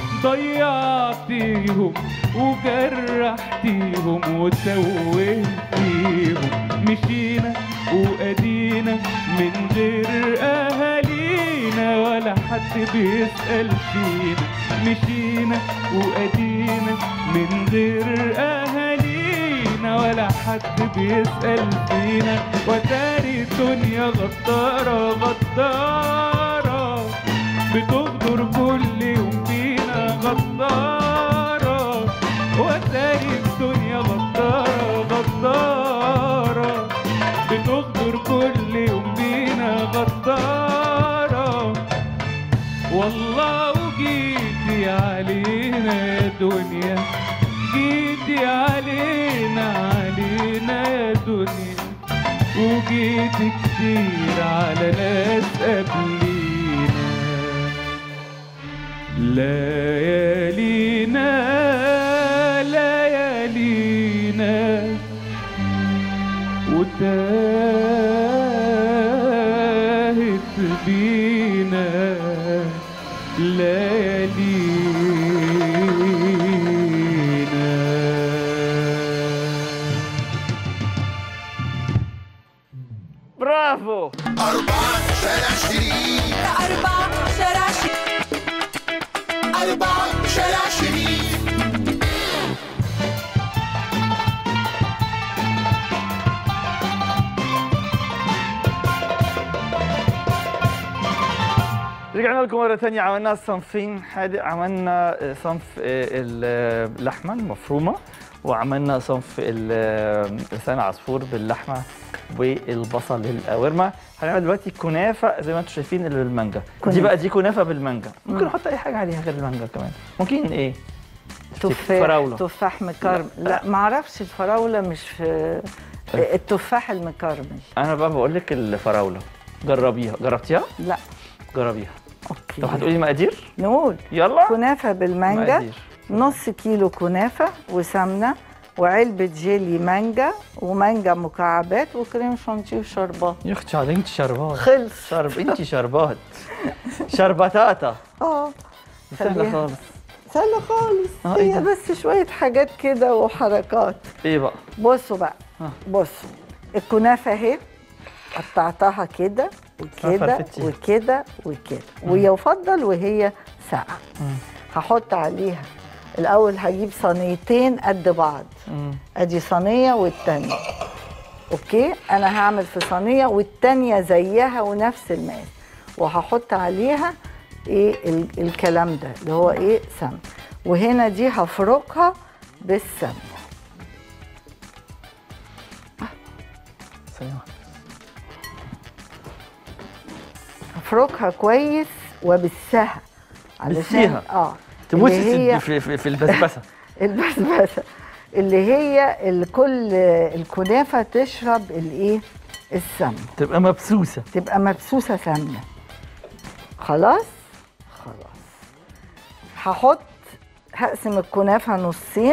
ضيعتيهم وجرحتيهم وتوهتيهم مشينا وأدينا من غير أهالينا ولا حد بيسأل فينا مشينا وأدينا من غير أهالينا ولا حد بيسأل فينا وتاري الدنيا غدارة غدارة بتغدر كل يوم فينا غدارة وتاري الدنيا غدارة غدارة بتغدر كل يوم بينا غدارة والله وجيتي علينا يا دنيا جيتي علينا علينا يا دنيا وجيت كتير على ناس قبلينا ليالينا ليالينا وتاهت بينا ليالينا برافو أربعة شارع شريف أربعة شارع شريف أربعة شارع شريف رجعنا لكم مرة تانية عملنا صنفين حادق عملنا صنف اللحمة المفرومة وعملنا صنف ال- لسان عصفور باللحمة والبصل القوارمة هنعمل دلوقتي كنافة زي ما انتم شايفين اللي بالمانجا دي كنافة. بقى دي كنافة بالمانجا ممكن نحط أي حاجة عليها غير المانجا كمان ممكن إيه؟ تفاح فراولة. تفاح مكرمل لا ما اعرفش الفراوله مش في التفاح المكرمل أنا بقى بقول لك الفراولة جربيها جربتيها؟ لا جربيها اوكي طب هتقولي مقادير؟ نقول يلا كنافه بالمانجا مقادير. نص كيلو كنافه وسمنه وعلبه جيلي مانجا ومانجا مكعبات وكريم شانتيه وشربات يا اختي على انت شربات خلص شرب انت شربات شربتاتا اه سهلة خليها. خالص سهله خالص آه، إيه هي ده؟ بس شويه حاجات كده وحركات ايه بقى؟ بصوا بقى آه. بصوا الكنافه اهي قطعتها كده وكده فرفتيها. وكده وكده ويفضل وهي ساقعه هحط عليها الاول هجيب صينيتين قد بعض مم. ادي صينيه والتانيه اوكي انا هعمل في صينيه والتانيه زيها ونفس المقاس وهحط عليها ايه ال- الكلام ده اللي هو ايه سمن وهنا دي هفركها بالسمنه ثانية واحدة. افركها كويس وبالسها علشان بالسيها. اه تموتي اللي هي في, في, في البسبسة البسبسه اللي هي ال- كل الكنافه تشرب الايه السمنه تبقى مبسوسة تبقى مبسوسه سمنه خلاص خلاص هحط هقسم الكنافه نصين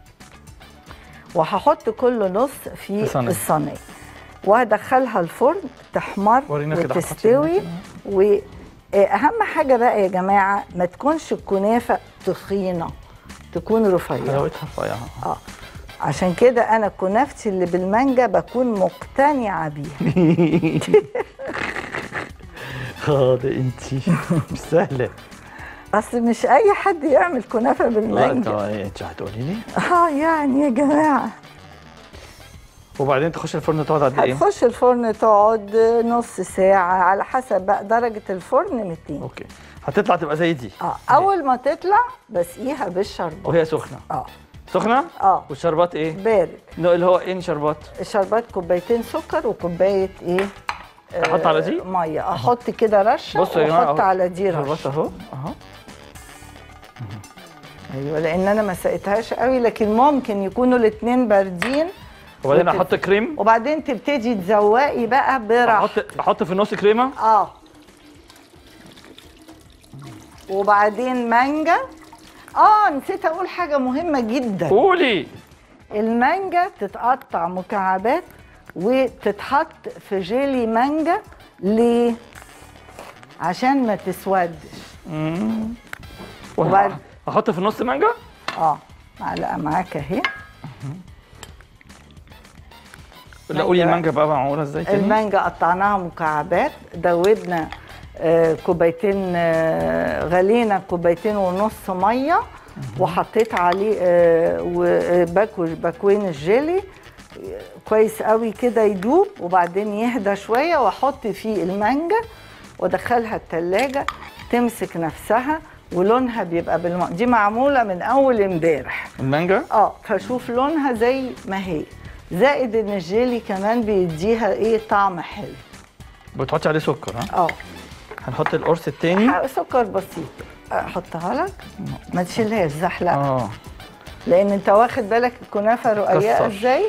وهحط كل نص في في صينية. الصينيه وهدخلها الفرن تحمر ورينا كده هتحطي وتستوي منها واهم حاجه بقى يا جماعه ما تكونش الكنافه تخينه تكون رفيعه حلاوتها رفيعة اه عشان كده انا كنافتي اللي بالمانجا بكون مقتنعه بيها اه ده انت مش سهله اصل مش اي حد يعمل كنافه لا انت بالمانجا انت هتقولي لي اه يعني يا جماعه وبعدين تخش الفرن تقعد قد ايه؟ هتخش الفرن تقعد نص ساعه على حسب بقى درجه الفرن 200 اوكي هتطلع تبقى زي دي اه اول ما تطلع بسقيها بالشربات وهي سخنه اه سخنه؟ اه والشربات ايه؟ بارد نوع اللي هو ايه شربات؟ الشربات كوبايتين سكر وكوبايه ايه احط على دي؟ ميه احط كده رشه بصوا يا جماعه واحط أهو. على دي شربات رشه اهو اهو ايوه لان انا ما سقيتهاش قوي لكن ممكن يكونوا الاثنين باردين وبعدين وتف- احط كريم وبعدين تبتدي تزوقي بقى براحه احط احط في النص كريمه اه وبعدين مانجا اه نسيت اقول حاجه مهمه جدا قولي المانجا تتقطع مكعبات وتتحط في جيلي مانجا ليه عشان ما تسودش وبعد- احط في النص مانجا اه معلقه معاك اهي لا قولي المانجا بقى معموله ازاي تاني المانجا قطعناها مكعبات دوبنا آه، كوبايتين آه، غلينا كوبايتين ونص ميه وحطيت عليه آه، وباكو باكوين الجيلي آه، كويس قوي كده يدوب وبعدين يهدى شويه واحط فيه المانجا وادخلها التلاجة تمسك نفسها ولونها بيبقى بالم... دي معموله من اول امبارح المانجا اه فشوف لونها زي ما هي زائد ان الجيلي كمان بيديها ايه طعم حلو بتحطي عليه سكر ها اه هنحط القرص التاني سكر بسيط احطها لك ما تشيلهاش زحلقه اه لان انت واخد بالك الكنافه رقيقه كسر. ازاي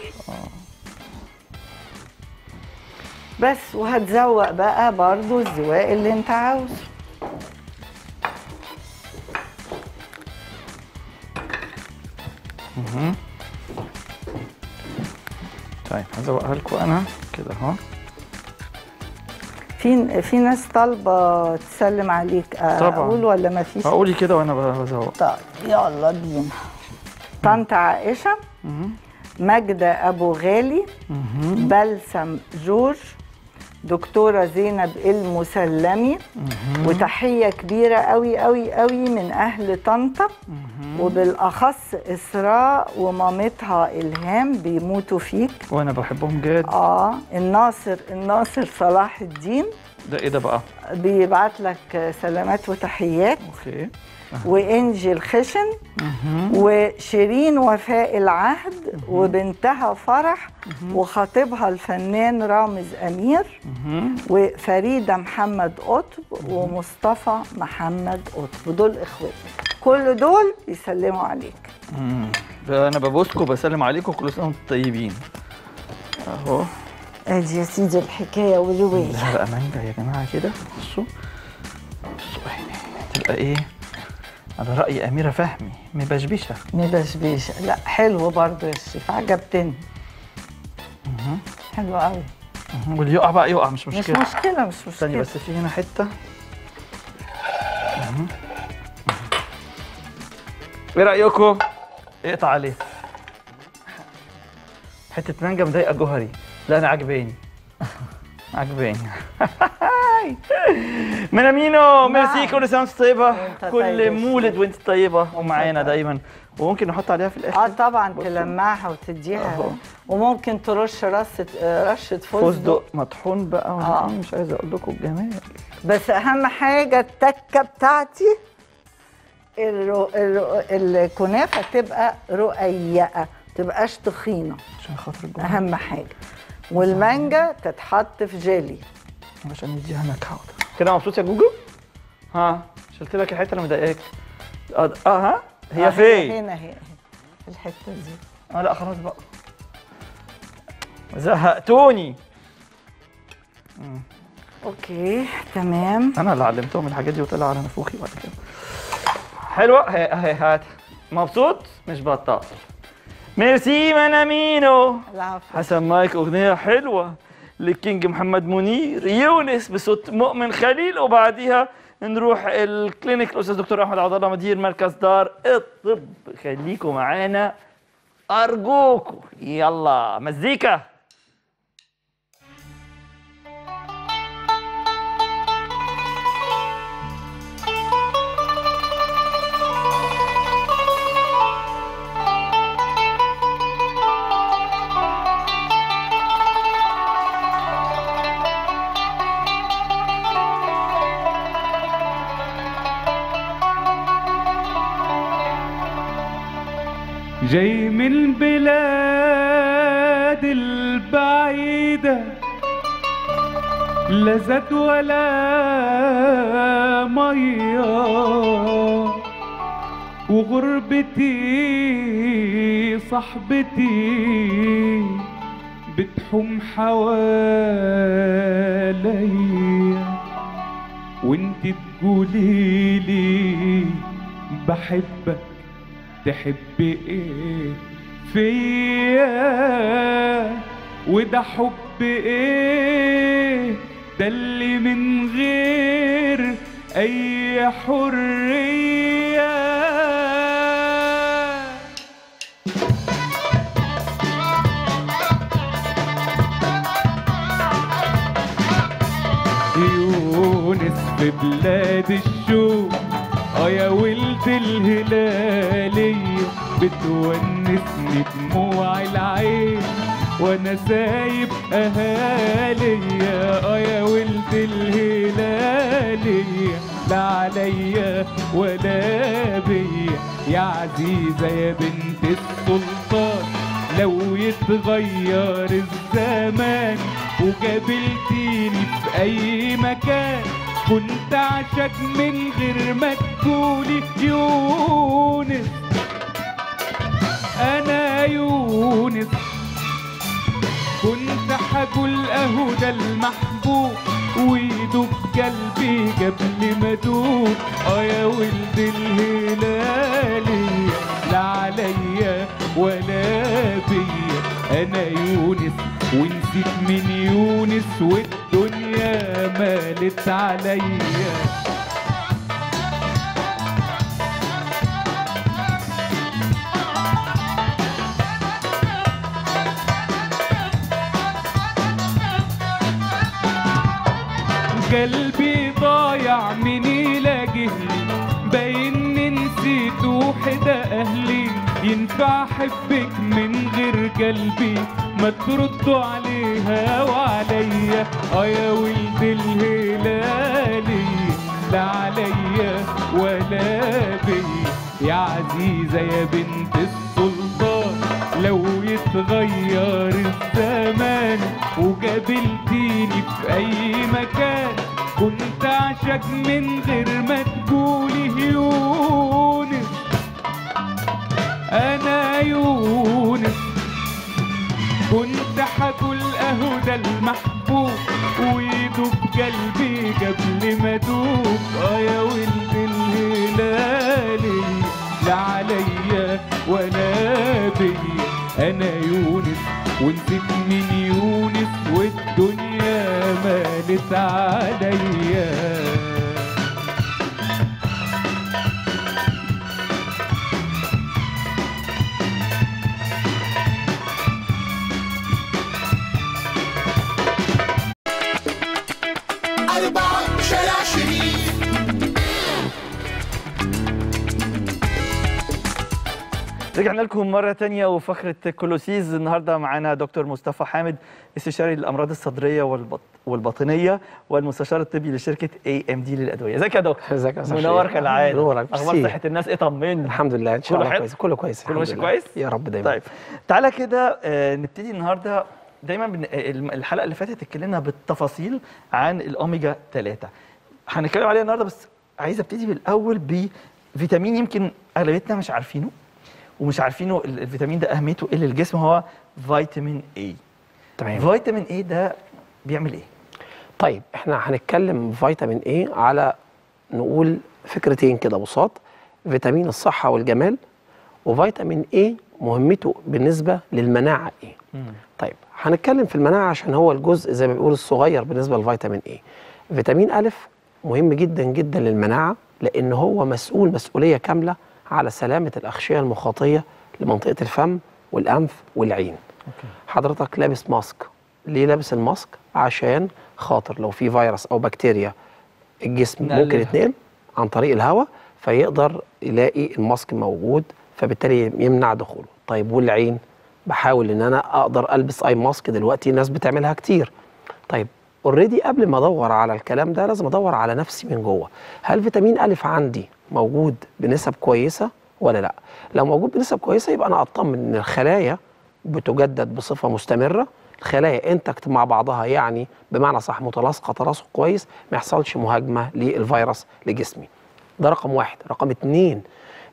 بس وهتزوق بقى برضو الزواق اللي انت عاوزه طيب هزوقها لكم انا كده اهو في في ناس طالبه تسلم عليك طبعاً. اقول ولا ما فيش هقولي كده وانا بزوق طيب يلا بينا طنط عائشة ماجدة أبو غالي بلسم جورج دكتورة زينب المسلمي وتحية كبيرة قوي قوي قوي من أهل طنطا وبالأخص إسراء ومامتها إلهام بيموتوا فيك وانا بحبهم جد آه الناصر الناصر صلاح الدين ده ايه ده بقى بيبعت لك سلامات وتحيات اوكي وانجي الخشن وشيرين وفاء العهد وبنتها فرح وخطيبها الفنان رامز امير وفريده محمد قطب ومصطفى محمد قطب دول اخوات كل دول بيسلموا عليك انا ببوسكم وبسلم عليكم كل سنه وانتم طيبين اهو ادي يا سيدي الحكايه والروايه ده بقى مانجا يا جماعه كده بصوا بصوا هنا تبقى ايه على راي اميره فهمي مبشبشه مبشبش لا حلو برضه يا شيخ عجبتني حلو قوي واللي يقع بقى يقع مش مش مشكله مشكله مش استني مشكله بس في هنا حته مهم. ايه رايكم اقطع عليه حته مانجا مضايقه جوهري لا انا عجباني عجباني منامينو ميرسي كل سنه وانت طيبه وانت طيب كل يا مولد وانت طيبه ومعانا دايما وممكن نحط عليها في الاخر اه طبعا تلمعها وتديها أهو. وممكن ترش رشه آه، رشه فستق فستق مطحون بقى وأنا آه. مش عايز اقول لكم الجمال بس اهم حاجه التكه بتاعتي الرو... الرو... الكنافه تبقى رقيقه تبقاش تخينه عشان خاطر الجمال اهم حاجه والمانجا تتحط في جيلي عشان يديها نكهه كده مبسوط يا جوجو؟ ها شلت لك الحته اللي مضايقاك اه آه، ها هي آه، فين؟ هنا هي في الحته دي اه لا خلاص بقى زهقتوني اوكي تمام انا اللي علمتهم الحاجات دي وطلع على نفوخي بعد كده حلوه هي هي هات مبسوط مش بطال ميرسي منامينو العفو هسمعك اغنيه حلوه للكينج محمد منير يونس بصوت مؤمن خليل وبعديها نروح الكلينيك الاستاذ دكتور احمد عبد الله مدير مركز دار الطب خليكم معانا ارجوكم يلا مزيكا جاي من البلاد البعيدة لا زاد ولا مية وغربتي صاحبتي بتحوم حواليا وانت تقولي لي بحبك تحب ايه فيا وده حب ايه ده اللي من غير اي حريه يونس في بلاد الشوق اه يا ولد الهلالية بتونسني دموع العين وانا سايب اهاليا اه يا ولد الهلالية لا عليا ولا بيا يا عزيزة يا بنت السلطان لو يتغير الزمان وقابلتيني في اي مكان كنت عشق من غير ما تقولي يونس انا يونس كنت حقول اهو ده المحبوب ويدوب قلبي قبل ما ادوب اه يا ولد الهلالي لا عليا ولا بيا انا يونس ونسيت من يونس والدنيا مالت عليا قلبي ضايع من يلاقيني باينني نسيت وحدة أهلي ينفع أحبك من غير قلبي ما تردوا عليها وعليا اه يا ولد الهلالي لا عليا ولا بيا يا عزيزة يا بنت السلطان لو يتغير الزمان وقابلتيني في أي مكان كنت أعشق من غير ما تقولي يونس أنا يونس كنت حقول اهو ده المحبوب ويدوب قلبي قبل ما ادوب اه يا ولد الهلالي لا عليا ولا بيا انا يونس ونسيت من يونس والدنيا مالت عليا أربعة شارع شريف رجعنا لكم مرة تانية وفقرة كولوسيز النهاردة معانا دكتور مصطفى حامد استشاري الأمراض الصدرية والبط... والباطنية والمستشار الطبي لشركة اي ام دي للأدوية ازيك يا دكتور؟ ازيك يا أستاذ منور شريف؟ كالعادة نورك، أخبار ميرسي. صحة الناس ايه طمني الحمد لله ان شاء كله الله حلو؟ كويس كله كويس كله الحمد ماشي لله. كويس؟ يا رب دايما طيب تعالى كده آه، نبتدي النهارده دايما بن... الم- الحلقه اللي فاتت اتكلمنا بالتفاصيل عن الاوميجا 3 هنتكلم عليها النهارده بس عايز ابتدي بالاول بفيتامين يمكن اغلبيتنا مش عارفينه ومش عارفينه ال- الفيتامين ده اهميته ايه للجسم هو فيتامين اي تمام فيتامين اي ده بيعمل ايه طيب احنا هنتكلم فيتامين ايه على نقول فكرتين كده بساط فيتامين الصحه والجمال وفيتامين ايه مهمته بالنسبه للمناعه ايه طيب هنتكلم في المناعه عشان هو الجزء زي ما بيقول الصغير بالنسبه لفيتامين ايه فيتامين الف مهم جدا جدا للمناعه لان هو مسؤول مسؤوليه كامله على سلامه الاغشيه المخاطيه لمنطقه الفم والانف والعين حضرتك لابس ماسك ليه لابس الماسك عشان خاطر لو في فيروس او بكتيريا الجسم ممكن نقللها. يتنقل عن طريق الهواء فيقدر يلاقي الماسك موجود فبالتالي يمنع دخوله طيب والعين بحاول ان انا اقدر البس اي ماسك دلوقتي الناس بتعملها كتير طيب اوريدي قبل ما ادور على الكلام ده لازم ادور على نفسي من جوه هل فيتامين الف عندي موجود بنسب كويسه ولا لا لو موجود بنسب كويسه يبقى انا اطمن ان الخلايا بتجدد بصفه مستمره الخلايا انتكت مع بعضها يعني بمعنى صح متلاصقه تلاصق كويس ما يحصلش مهاجمه للفيروس لجسمي ده رقم واحد رقم اتنين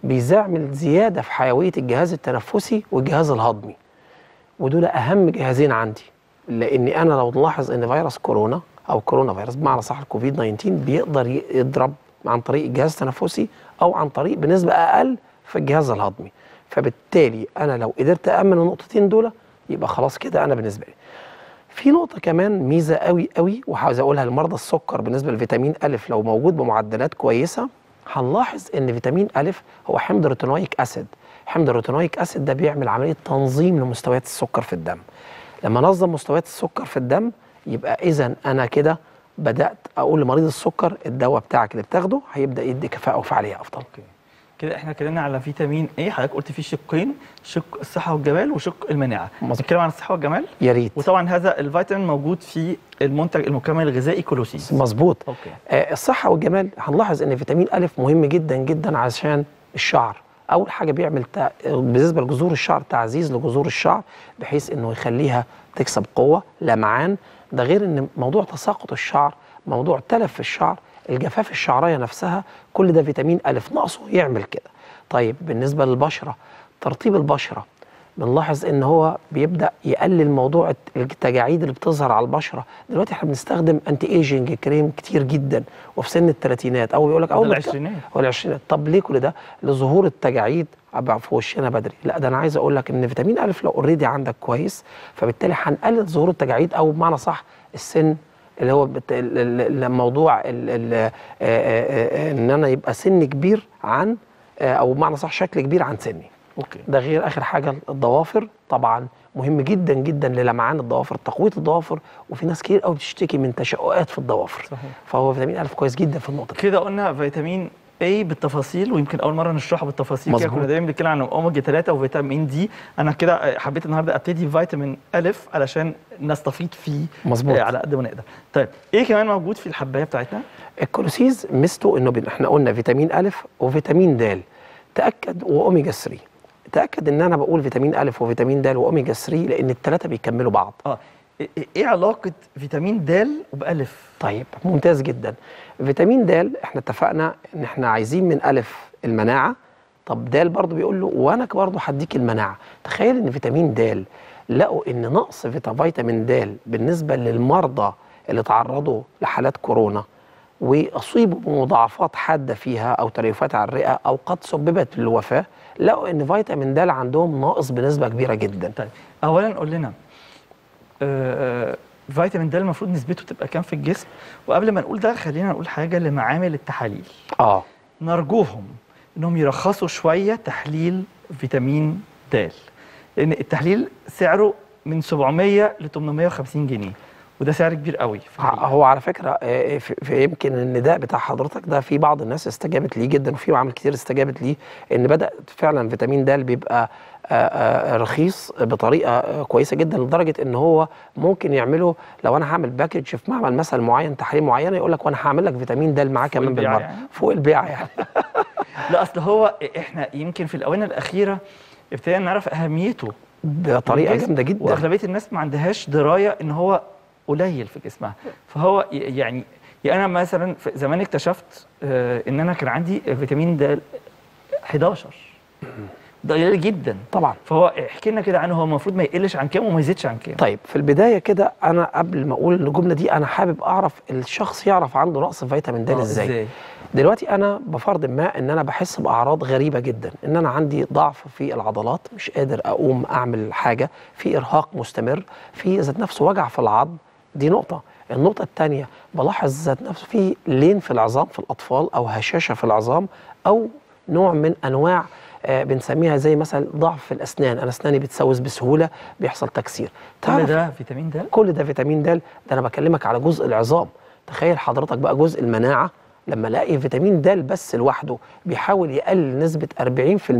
بيعمل زياده في حيويه الجهاز التنفسي والجهاز الهضمي ودول اهم جهازين عندي لاني انا لو نلاحظ ان فيروس كورونا او كورونا فيروس بمعنى صح الكوفيد 19 بيقدر يضرب عن طريق الجهاز التنفسي او عن طريق بنسبه اقل في الجهاز الهضمي فبالتالي انا لو قدرت امن النقطتين دول يبقى خلاص كده انا بالنسبه لي في نقطة كمان ميزة قوي قوي وعاوز أقولها لمرضى السكر بالنسبة لفيتامين ألف لو موجود بمعدلات كويسة هنلاحظ إن فيتامين ألف هو حمض روتينويك أسيد حمض الروتينويك أسيد ده بيعمل عملية تنظيم لمستويات السكر في الدم لما نظم مستويات السكر في الدم يبقى إذا أنا كده بدأت أقول لمريض السكر الدواء بتاعك اللي بتاخده هيبدأ يدي كفاءة وفعالية أفضل كده احنا اتكلمنا على فيتامين ايه حضرتك قلت فيه شقين شق الصحه والجمال وشق المناعه مظبوط. نتكلم عن الصحه والجمال يا ريت وطبعا هذا الفيتامين موجود في المنتج المكمل الغذائي كولوسيس مظبوط اوكي آه، الصحة والجمال هنلاحظ ان فيتامين ألف مهم جدا جدا عشان الشعر أول حاجة بيعمل تع... بالنسبة لجذور الشعر تعزيز لجذور الشعر بحيث انه يخليها تكسب قوة لمعان ده غير ان موضوع تساقط الشعر موضوع تلف في الشعر الجفاف الشعرية نفسها كل ده فيتامين ألف ناقصه يعمل كده طيب بالنسبة للبشرة ترطيب البشرة بنلاحظ ان هو بيبدا يقلل موضوع التجاعيد اللي بتظهر على البشره دلوقتي احنا بنستخدم انتي ايجنج كريم كتير جدا وفي سن الثلاثينات او بيقول لك اول ده ما تك- العشرينات. هو العشرينات طب ليه كل ده لظهور التجاعيد أبقى في وشنا بدري لا ده انا عايز اقول لك ان فيتامين الف لو اوريدي عندك كويس فبالتالي هنقلل ظهور التجاعيد او بمعنى صح السن اللي هو بت... ال- ال- ال- موضوع ال... ال... آه، آه، آه، ان انا يبقى سن كبير عن آه، او بمعنى صح شكل كبير عن سني اوكي ده غير اخر حاجه الضوافر طبعا مهم جدا جدا للمعان الضوافر تقويه الضوافر وفي ناس كتير قوي بتشتكي من تشققات في الضوافر صحيح. فهو فيتامين الف كويس جدا في النقطه دي كده قلنا فيتامين A بالتفاصيل ويمكن اول مره نشرحه بالتفاصيل كده مظبوط. كنا دايما بنتكلم عن اوميجا 3 وفيتامين دي انا كده حبيت النهارده ابتدي بفيتامين الف علشان نستفيد فيه مظبوط. آه، على قد ما نقدر طيب ايه كمان موجود في الحبايه بتاعتنا الكولوسيز ميزته انه بن- احنا قلنا فيتامين الف وفيتامين د تاكد واوميجا 3 تاكد ان انا بقول فيتامين الف وفيتامين د واوميجا 3 لان الثلاثه بيكملوا بعض اه إيه- ايه علاقه فيتامين د وبالف طيب ممتاز جدا فيتامين د احنا اتفقنا ان احنا عايزين من الف المناعه طب د برضه بيقول له وانا برضه هديك المناعه تخيل ان فيتامين د لقوا ان نقص فيتا- فيتامين د بالنسبه للمرضى اللي تعرضوا لحالات كورونا واصيبوا بمضاعفات حاده فيها او تليفات على الرئه او قد سببت بالوفاه لقوا ان فيتامين د عندهم ناقص بنسبه كبيره جدا طيب اولا قول لنا آه، آه، فيتامين د المفروض نسبته تبقى كام في الجسم وقبل ما نقول ده خلينا نقول حاجه لمعامل التحاليل اه نرجوهم انهم يرخصوا شويه تحليل فيتامين د لان التحليل سعره من 700 ل 850 جنيه وده سعر كبير قوي في الحقيقة. هو على فكره آه، في في يمكن النداء بتاع حضرتك ده في بعض الناس استجابت ليه جدا وفي عوامل كتير استجابت ليه ان بدا فعلا فيتامين د بيبقى آه، آه، رخيص بطريقه آه، كويسه جدا لدرجه ان هو ممكن يعمله لو انا هعمل باكج في معمل مثلا معين تحاليل معينه يقول لك وانا هعمل لك فيتامين د معاه كمان البيعة بالمره يعني؟ فوق البيعه يعني لا اصل هو احنا يمكن في الاونه الاخيره ابتدينا نعرف اهميته بطريقه للجسم، جامده جدا واغلبيه الناس ما عندهاش درايه ان هو قليل في جسمها فهو ي- يعني يعني انا مثلا في- زمان اكتشفت آه، ان انا كان عندي فيتامين د 11 ده قليل جدا طبعا فهو احكي لنا كده عنه هو المفروض ما يقلش عن كام وما يزيدش عن كام طيب في البدايه كده انا قبل ما اقول الجمله دي انا حابب اعرف الشخص يعرف عنده نقص فيتامين د آه، ازاي دلوقتي انا بفرض ما ان انا بحس باعراض غريبه جدا ان انا عندي ضعف في العضلات مش قادر اقوم اعمل حاجه في ارهاق مستمر في ذات نفسه وجع في العظم دي نقطه النقطه الثانيه بلاحظ ذات نفسه في لين في العظام في الاطفال او هشاشه في العظام او نوع من انواع آه بنسميها زي مثلا ضعف في الاسنان انا اسناني بتسوس بسهوله بيحصل تكسير كل تعرف ده فيتامين د كل ده فيتامين د ده انا بكلمك على جزء العظام تخيل حضرتك بقى جزء المناعه لما الاقي فيتامين د بس لوحده بيحاول يقلل نسبه 40%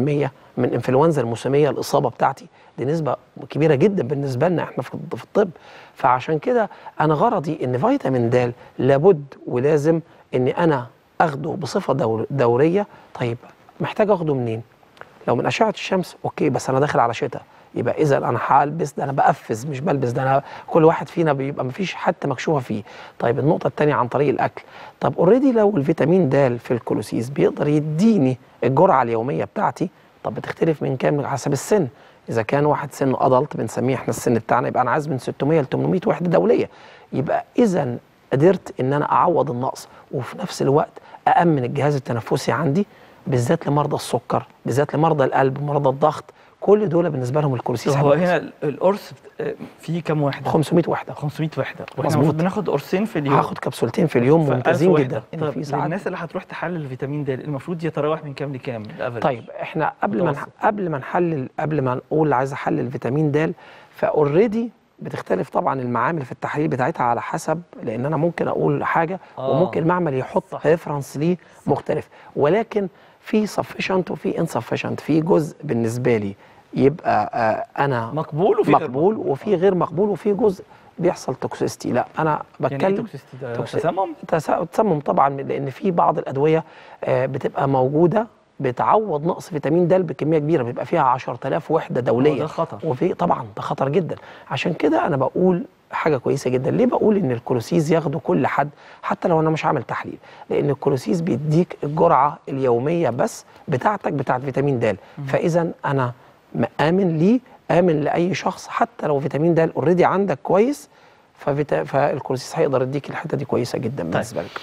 من انفلونزا الموسميه الاصابه بتاعتي دي نسبه كبيره جدا بالنسبه لنا احنا في الط- في الطب فعشان كده انا غرضي ان فيتامين د لابد ولازم ان انا اخده بصفه دور دوريه طيب محتاج اخده منين لو من اشعه الشمس اوكي بس انا داخل على شتاء يبقى اذا انا هلبس ده انا بقفز مش بلبس ده انا كل واحد فينا بيبقى مفيش حته مكشوفه فيه طيب النقطه الثانيه عن طريق الاكل طب اوريدي لو الفيتامين د في الكولوسيس بيقدر يديني الجرعه اليوميه بتاعتي طب بتختلف من كام حسب السن اذا كان واحد سنه ادلت بنسميه احنا السن بتاعنا يبقى انا عايز من 600 ل 800 وحده دوليه يبقى اذا قدرت ان انا اعوض النقص وفي نفس الوقت أأمن الجهاز التنفسي عندي بالذات لمرضى السكر بالذات لمرضى القلب مرضى الضغط كل دول بالنسبه لهم الكولوسيس هو هيبقى هنا ال- القرص بت- فيه كام وحده 500 وحده 500 وحده واحنا مظبوط. المفروض بناخد قرصين في اليوم هاخد كبسولتين في اليوم فألف ممتازين وحدة. جدا إن طب في ساعات الناس اللي هتروح تحلل الفيتامين د المفروض يتراوح من كام لكام الافرج طيب احنا قبل ما نح- متوسط. قبل ما نحلل قبل ما نقول عايز احلل فيتامين د فاوريدي بتختلف طبعا المعامل في التحليل بتاعتها على حسب لان انا ممكن اقول حاجه آه. وممكن المعمل يحط صح. ريفرنس ليه مختلف ولكن في سفشنت وفي انسفشنت في جزء بالنسبه لي يبقى آه انا مقبول وفي غير مقبول وفي غير مقبول وفي جزء بيحصل توكسيستي لا انا يعني ايه بتكلم توكسيستي ده توكسي- تسمم تس- تسمم طبعا لان في بعض الادويه آه، بتبقى موجوده بتعوض نقص فيتامين د بكميه كبيره بيبقى فيها 10000 وحده دوليه ده خطر. وفي طبعا ده خطر جدا عشان كده انا بقول حاجه كويسه جدا ليه بقول ان الكولوسيز ياخده كل حد حتى لو انا مش عامل تحليل لان الكولوسيز بيديك الجرعه اليوميه بس بتاعتك بتاعت فيتامين د فاذا انا مآمن ليه امن لاي شخص حتى لو فيتامين د اوريدي عندك كويس ففيتا... فالكولوسيس هيقدر يديك الحته دي كويسه جدا بالنسبه لك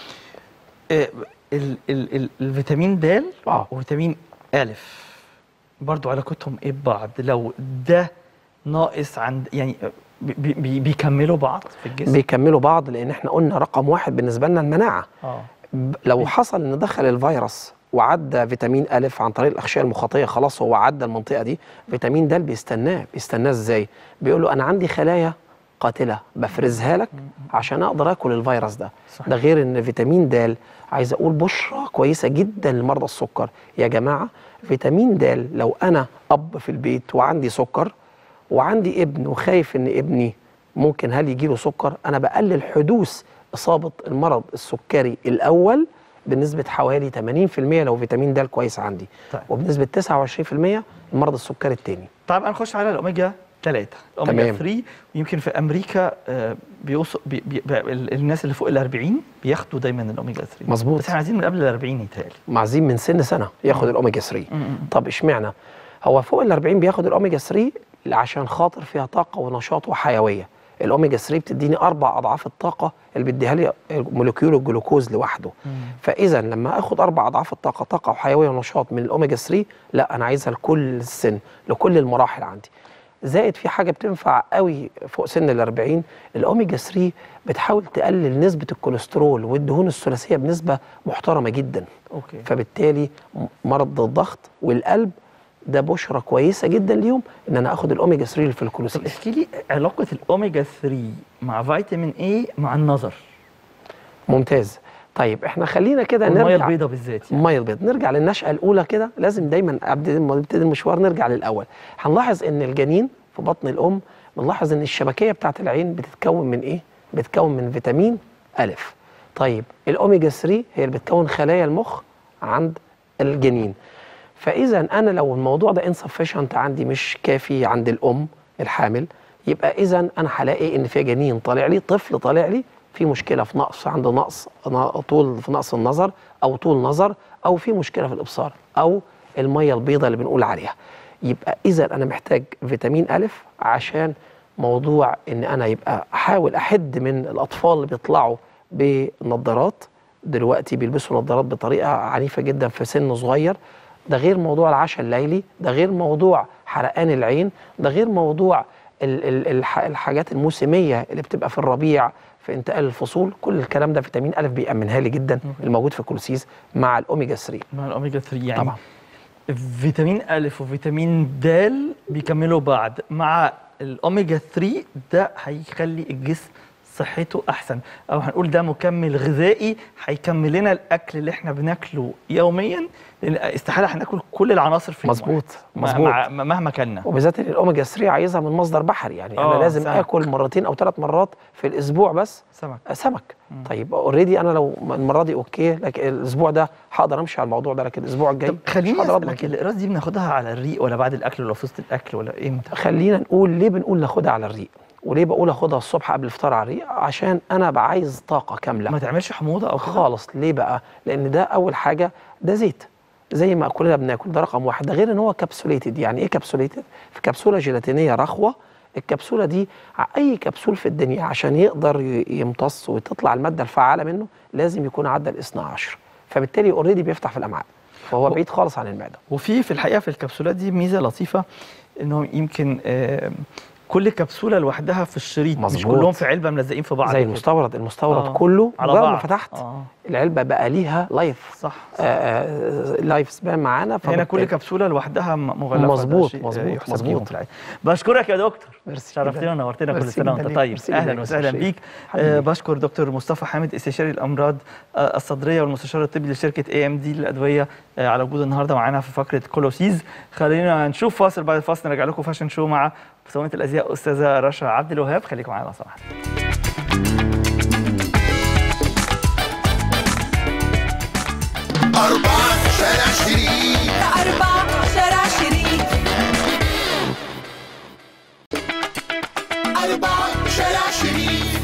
آه، ال ال ال الفيتامين د آه. وفيتامين الف برضو علاقتهم ايه ببعض لو ده ناقص عند يعني بي بي بيكملوا بعض في الجسم بيكملوا بعض لان احنا قلنا رقم واحد بالنسبه لنا المناعه اه ب- لو حصل ان دخل الفيروس وعدى فيتامين الف عن طريق الاغشيه المخاطيه خلاص هو عدى المنطقه دي فيتامين د بيستناه بيستناه ازاي بيقول له انا عندي خلايا قاتله بفرزها لك عشان اقدر اكل الفيروس ده صحيح. ده غير ان فيتامين د عايز اقول بشرى كويسه جدا لمرضى السكر يا جماعه فيتامين د لو انا اب في البيت وعندي سكر وعندي ابن وخايف ان ابني ممكن هل يجي له سكر انا بقلل حدوث اصابه المرض السكري الاول بنسبه حوالي 80% لو فيتامين د كويس عندي طيب. وبنسبه 29% المرض السكري الثاني طيب هنخش على الاوميجا 3 الاوميجا تمام. 3 ويمكن في امريكا آه، بيوصل بي بي بي ال- الناس اللي فوق ال 40 بياخدوا دايما الاوميجا 3 مظبوط. بس احنا عايزين من قبل ال 40 يتهيألي معزين من سن سنه ياخد الاوميجا 3 طب اشمعنى هو فوق ال 40 بياخد الاوميجا 3 عشان خاطر فيها طاقه ونشاط وحيويه الاوميجا 3 بتديني اربع اضعاف الطاقه اللي بيديها لي مولكيول الجلوكوز لوحده فاذا لما اخد اربع اضعاف الطاقه طاقه وحيويه ونشاط من الاوميجا 3 لا انا عايزها لكل السن لكل المراحل عندي زائد في حاجه بتنفع قوي فوق سن ال 40 الاوميجا 3 بتحاول تقلل نسبه الكوليسترول والدهون الثلاثيه بنسبه محترمه جدا اوكي فبالتالي م- مرض الضغط والقلب ده بشرة كويسة جدا ليهم ان انا اخد الاوميجا 3 اللي في طب الكولوسيس احكي لي علاقه الاوميجا 3 مع فيتامين اي مع النظر ممتاز طيب احنا خلينا كده والميه نرجع البيضاء بالذات يعني الميه البيض نرجع للنشأة الأولى كده لازم دايما قبل ما نبتدي المشوار نرجع للأول هنلاحظ إن الجنين في بطن الأم بنلاحظ إن الشبكية بتاعت العين بتتكون من إيه؟ بتتكون من فيتامين ألف طيب الأوميجا 3 هي اللي بتكون خلايا المخ عند الجنين فإذا أنا لو الموضوع ده insufficient عندي مش كافي عند الأم الحامل يبقى إذا أنا هلاقي إن في جنين طالع لي طفل طالع لي في مشكله في نقص عنده نقص ن- طول في نقص النظر او طول نظر او في مشكله في الابصار او الميه البيضاء اللي بنقول عليها يبقى اذا انا محتاج فيتامين الف عشان موضوع ان انا يبقى احاول احد من الاطفال اللي بيطلعوا بنظارات دلوقتي بيلبسوا نظارات بطريقه عنيفه جدا في سن صغير ده غير موضوع العشاء الليلي ده غير موضوع حرقان العين ده غير موضوع ال- ال- الح- الحاجات الموسميه اللي بتبقى في الربيع في انتقال الفصول كل الكلام ده فيتامين الف بيأمنها لي جدا الموجود في الكولوسيس مع الاوميجا 3 مع الاوميجا 3 يعني طبعا. فيتامين الف وفيتامين د بيكملوا بعض مع الاوميجا 3 ده هيخلي الجسم صحته احسن او هنقول ده مكمل غذائي هيكمل لنا الاكل اللي احنا بناكله يوميا لان استحاله هناكل كل العناصر في يوم مظبوط واحد. مظبوط مع- مع- مهما كلنا وبالذات ان الاوميجا 3 عايزها من مصدر بحري يعني آه، انا لازم سمك. اكل مرتين او ثلاث مرات في الاسبوع بس سمك آه، سمك طيب اوريدي انا لو المره دي اوكي لكن الاسبوع ده هقدر امشي على الموضوع ده لكن الاسبوع الجاي طب خليني مش هقدر أضمن اسالك كده. الاقراص دي بناخدها على الريق ولا بعد الاكل ولا في وسط الاكل ولا امتى؟ خلينا نقول ليه بنقول ناخدها على الريق وليه بقول اخدها الصبح قبل الفطار على الريق عشان انا بقى عايز طاقه كامله ما تعملش حموضه او كده؟ خالص ليه بقى لان ده اول حاجه ده زيت زي ما كلنا بناكل ده رقم واحد ده غير ان هو كبسوليتد يعني ايه كبسوليتد في كبسوله جيلاتينيه رخوه الكبسوله دي ع- اي كبسول في الدنيا عشان يقدر ي- يمتص وتطلع الماده الفعاله منه لازم يكون عدى الاثنى عشر فبالتالي اوريدي بيفتح في الامعاء فهو بعيد خالص عن المعده وفي في الحقيقه في الكبسولات دي ميزه لطيفه انهم يمكن آه، كل كبسوله لوحدها في الشريط مش مظبوط. كلهم في علبه ملزقين في بعض زي كده. المستورد المستورد آه، كله على مجرد ما بعض. فتحت آه. العلبه بقى ليها لايف صح لايف سبان معانا هنا كل فبالتالي- كبسوله لوحدها م- مغلفه ده مظبوط، شيء، آه، مظبوط، يحسب مظبوط. ليهم في الحقيقة. بشكرك يا دكتور ميرسي شرفتنا جداً. ونورتنا كل ميرسي سنه وانت جداً. طيب ميرسي اهلا جداً. وسهلا ميرسي. بيك حبيبي. آه بشكر دكتور مصطفى حامد استشاري الامراض آه الصدريه والمستشار الطبي لشركه اي ام دي للادويه آه على وجود النهارده معانا في فقره كولوسيز خلينا نشوف فاصل بعد الفاصل نرجع لكم فاشن شو مع مسومه الازياء استاذه رشا عبد الوهاب خليكم معانا لو سمحت أربعة شارع شريف أربعة شارع شريف أربعة شارع شريف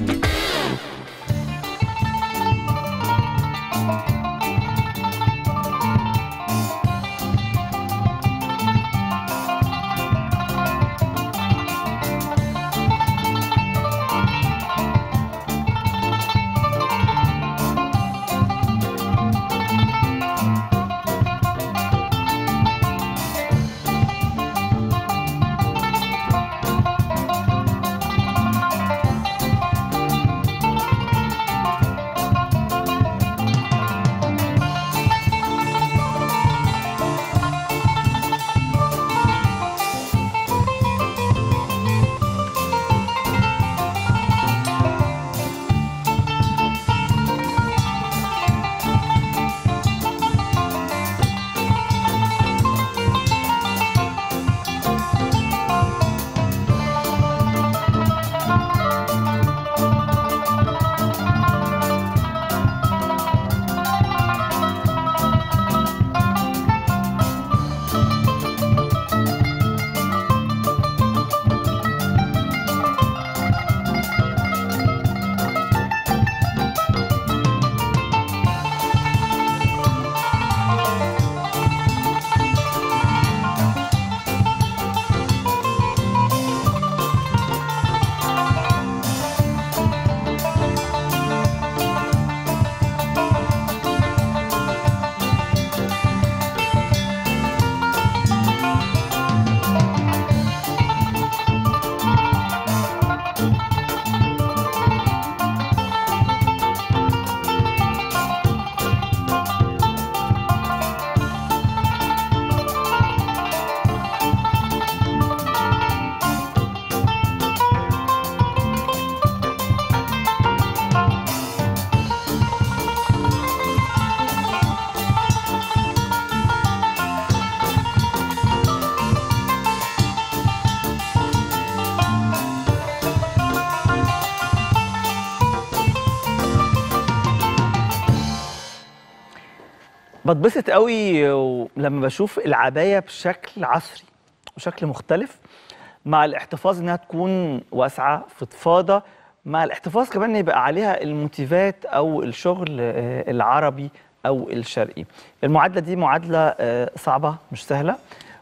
بتبسط قوي لما بشوف العبايه بشكل عصري وشكل مختلف مع الاحتفاظ انها تكون واسعه فضفاضه مع الاحتفاظ كمان ان يبقى عليها الموتيفات او الشغل آه، العربي او الشرقي المعادله دي معادله آه، صعبه مش سهله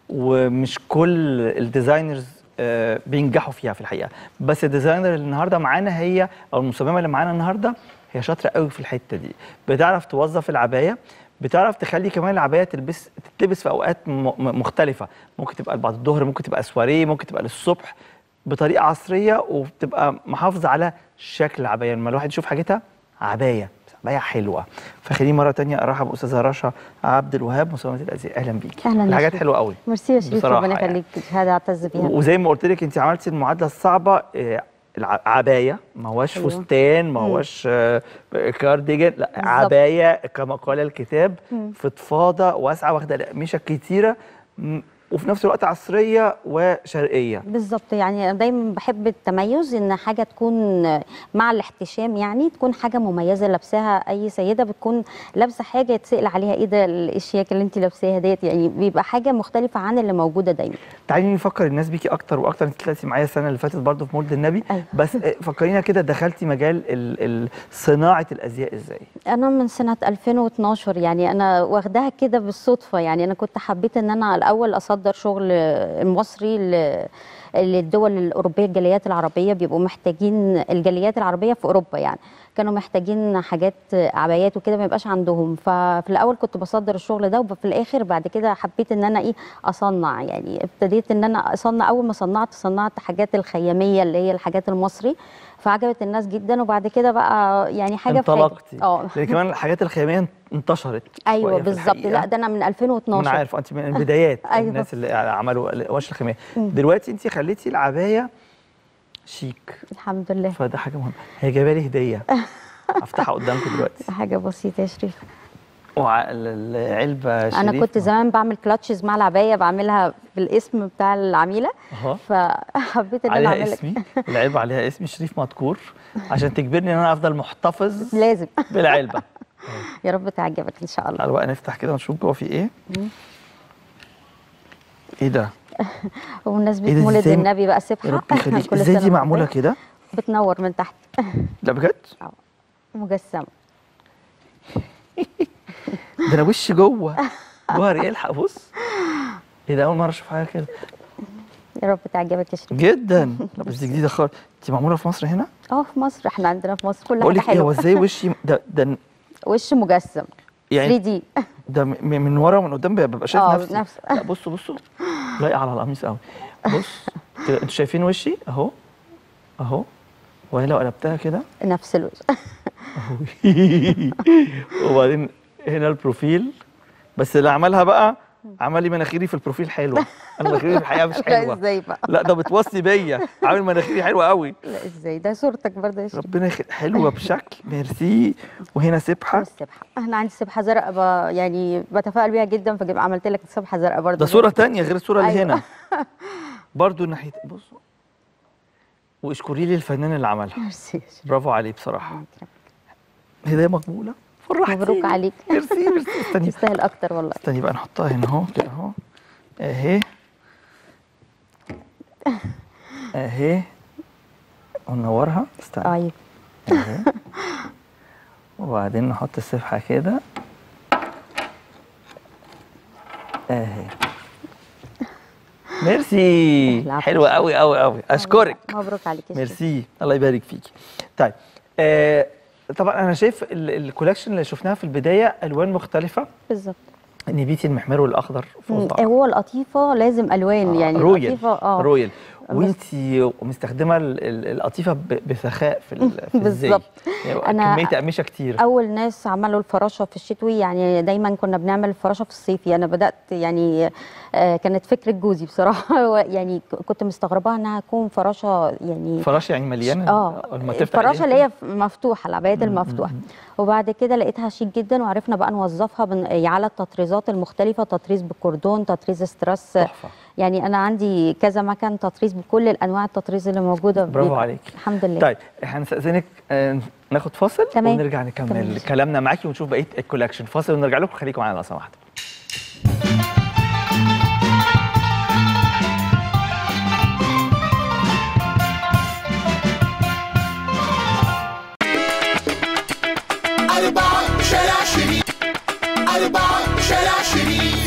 ومش كل الديزاينرز آه، بينجحوا فيها في الحقيقه بس الديزاينر اللي النهارده معانا هي او المصممه اللي معانا النهارده هي شاطره قوي في الحته دي بتعرف توظف العبايه بتعرف تخلي كمان العبايه تلبس تتلبس في اوقات م- م- مختلفه ممكن تبقى بعد الظهر ممكن تبقى سواريه ممكن تبقى للصبح بطريقه عصريه وبتبقى محافظه على شكل العبايه لما الواحد يشوف حاجتها عبايه بس عبايه حلوه فخليني مره تانية ارحب باستاذه رشا عبد الوهاب مصممه الازياء اهلا بيكي أهلاً يا الحاجات شريف. حلوه قوي ميرسي يا شريف بصراحة ربنا يعني. يخليك شهاده اعتز بيها وزي ما قلت لك انت عملتي المعادله الصعبه آه، الع- عبايه ما هوش أيوة. فستان ما هوش آه، كارديجان لا عبايه كما قال الكتاب فضفاضه واسعه واخده الاقمشه كتيره م- وفي نفس الوقت عصريه وشرقيه بالظبط يعني انا دايما بحب التميز ان حاجه تكون مع الاحتشام يعني تكون حاجه مميزه لابساها اي سيده بتكون لابسه حاجه يتسال عليها ايه ده الاشياك اللي انت لابساها ديت يعني بيبقى حاجه مختلفه عن اللي موجوده دايما تعالي نفكر الناس بيكي اكتر واكتر انت طلعتي معايا السنه اللي فاتت برضه في مولد النبي أيوة. بس آه، فكرينا كده دخلتي مجال ال- ال- صناعه الازياء ازاي انا من سنه 2012 يعني انا واخداها كده بالصدفه يعني انا كنت حبيت ان انا الاول اصدر شغل مصري ل- للدول الاوروبيه الجاليات العربيه بيبقوا محتاجين الجاليات العربيه في اوروبا يعني كانوا محتاجين حاجات عبايات وكده ما يبقاش عندهم ففي الاول كنت بصدر الشغل ده وفي الاخر بعد كده حبيت ان انا ايه اصنع يعني ابتديت ان انا اصنع اول ما صنعت صنعت حاجات الخياميه اللي هي الحاجات المصري فعجبت الناس جدا وبعد كده بقى يعني حاجه في حاجه انطلقتي اه لان كمان الحاجات الخياميه انتشرت شوية ايوه في بالظبط الحقيقة. لا ده انا من ما 2012 انا عارف انت من البدايات أيوة. الناس اللي عملوا ورش الخيميه دلوقتي انت خليتي العبايه شيك الحمد لله فده حاجه مهمه هي جايبه لي هديه هفتحها قدامكم دلوقتي حاجه بسيطه يا شريف والعلبه انا شريف كنت زمان بعمل كلاتشز مع العبايه بعملها بالاسم بتاع العميله اهو فحبيت ان انا عليها اعمل اسمي العلبه عليها اسمي شريف مذكور عشان تجبرني ان انا افضل محتفظ لازم بالعلبه يا رب تعجبك ان شاء الله تعالوا بقى نفتح كده ونشوف جوه في ايه ايه ده وبمناسبه إيه ده مولد إزاي؟ النبي بقى يا سبحه رب يخليك كل ازاي سنة دي معموله وأنت كده طيب. بتنور من تحت لا بجد مجسمه ده انا وشي جوه جوه الحق بص ايه ده اول مره اشوف حاجه كده يا رب تعجبك يا شريف جدا لا بس دي جديده خالص انت معموله في مصر هنا اه في مصر احنا عندنا في مصر كل بقول حاجه لك ايه هو حلوه ازاي وشي ده ده وش مجسم 3 يعني دي ده م- من ورا ومن قدام ببقى شايف آه، نفسي نفس- لا بصوا بصوا لايقه على القميص قوي بص كده انتوا شايفين وشي اهو اهو وهي لو قلبتها كده نفس الوش وبعدين هنا البروفيل بس اللي عملها بقى عمل لي مناخيري في البروفيل حلوه انا مناخيري في الحقيقه مش لا حلوه ازاي بقى لا ده بتوصي بيا عامل مناخيري حلوه قوي لا ازاي ده صورتك برضه يا شريف ربنا يخلي حلوه بشكل ميرسي وهنا سبحه والسبحه انا عندي سبحه زرقاء ب... يعني بتفائل بيها جدا فجيب عملت لك سبحه زرقاء برضه ده صوره تانية غير الصوره اللي أيوة. هنا برضو ناحيه بصوا واشكري لي الفنان اللي عملها ميرسي يا شريف. برافو عليه بصراحه هدايا مقبوله فرحتيني مبروك عليك ميرسي ميرسي استني تستاهل اكتر والله استني بقى نحطها هنا اهو كده اهو اهي اهي وننورها استنى ايوه اهي وبعدين نحط السبحه كده اهي ميرسي العفو. حلوه قوي قوي قوي اشكرك مبروك عليك يا شريف. ميرسي الله يبارك فيكي طيب آه طبعا انا شايف ال- الكولكشن اللي شفناها في البدايه الوان مختلفه بالظبط نبيتي المحمر والاخضر مم. فوق بعض. هو القطيفه لازم الوان يعني رويال القطيفه اه رويال بس- وانتي مستخدمه ال- ال- القطيفه ب- بسخاء في ال- في الزي بالظبط. يعني أنا- كميه اقمشه كتير اول ناس عملوا الفراشه في الشتوي يعني دايما كنا بنعمل الفراشه في الصيفي انا بدات يعني آه، كانت فكره جوزي بصراحه هو يعني ك- كنت مستغرباها انها تكون فراشه يعني فراش يعني مليان اه لما تفتح الفراشه إيديها اللي هي مفتوحه العبايات المفتوحه وبعد كده لقيتها شيك جدا وعرفنا بقى نوظفها بن- على التطريزات المختلفه تطريز بالكوردون تطريز ستراس تحفة. يعني انا عندي كذا مكان تطريز بكل الانواع التطريز اللي موجوده برافو بيبقى- عليك. الحمد لله طيب هنستأذنك آه، ناخد فاصل تمام. ونرجع نكمل تمام. كلامنا معاكي ونشوف بقيه الكولكشن فاصل ونرجع لكم خليكم معانا لو سمحتوا أربعة شارع شريف أربعة شارع شريف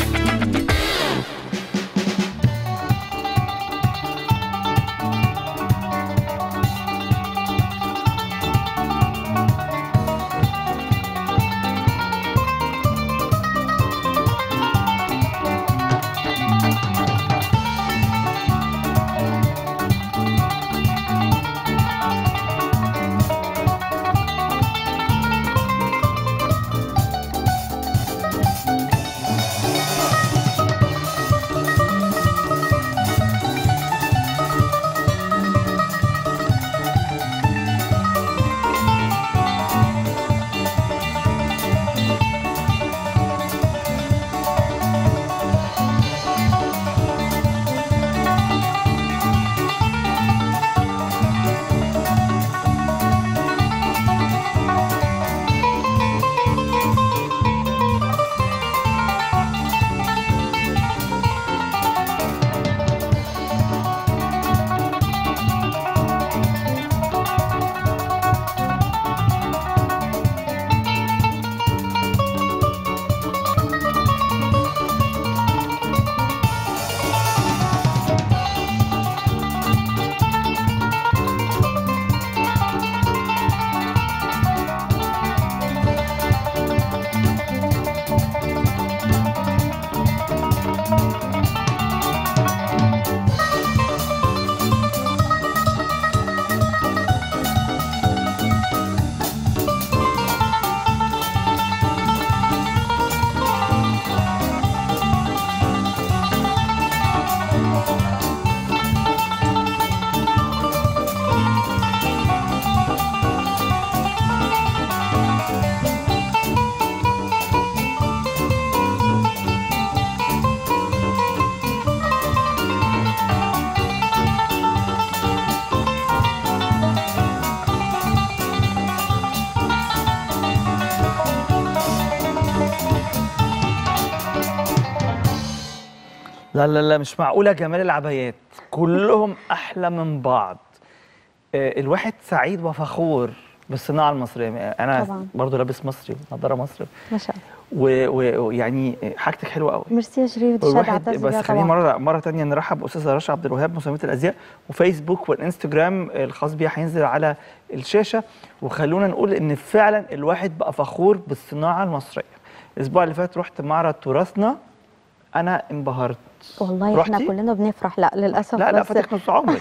لا لا لا مش معقوله جمال العبايات كلهم احلى من بعض آه، الواحد سعيد وفخور بالصناعه المصريه انا طبعاً. برضو لابس مصري نظاره مصري ما شاء الله و- و- ويعني حاجتك حلوه قوي ميرسي يا شريف دي شهاده والواحد اعتز بس بيها خلينا طبعا مره مره تانية نرحب باستاذه رشا عبد الوهاب مصممه الازياء وفيسبوك والانستجرام الخاص بيها هينزل على الشاشه وخلونا نقول ان فعلا الواحد بقى فخور بالصناعه المصريه الاسبوع اللي فات رحت معرض تراثنا انا انبهرت والله احنا رحتي؟ كلنا بنفرح لا للاسف لا لا بس فاتك نص عمرك